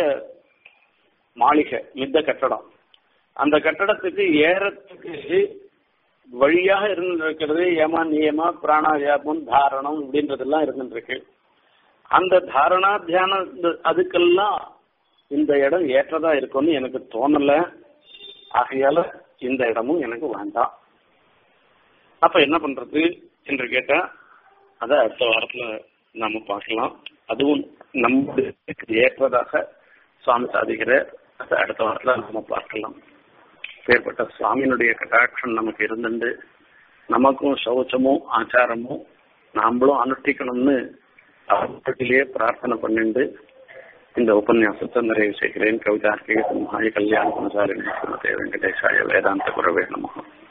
மாளிகை மித்த கட்டடம் அந்த கட்டடத்துக்கு ஏறத்துக்கு வழியாக இருந்துருக்கிறது ஏமா நியமா பிராணாயாபம் தாரணம் இப்படின்றதெல்லாம் இருந்துருக்கு அந்த தாரணா தியான அதுக்கெல்லாம் இந்த இடம் ஏற்றதா இருக்கும்னு எனக்கு தோணல ஆகையால இந்த இடமும் எனக்கு வேண்டாம் அப்ப என்ன பண்றது என்று கேட்டா அத அடுத்த வாரத்துல நாம பார்க்கலாம் அதுவும் நம்மளுக்கு ஏற்றதாக சுவாமி சாதிக்கிற அதை அடுத்த வாரத்துல நாம பார்க்கலாம் பேர்பட்ட சுவாமியினுடைய கட்டாட்சம் நமக்கு இருந்துண்டு நமக்கும் சௌச்சமும் ஆச்சாரமும் நாமளும் அனுஷ்டிக்கணும்னு அவர்களிலேயே பிரார்த்தனை பண்ணிண்டு இந்த உபன்யாசத்தை நிறைவு செய்கிறேன் கவிதார்க்கிக சிம்ஹாய கல்யாண குணசாலினி வெங்கடேசாய வேதாந்த குரவே நமகம்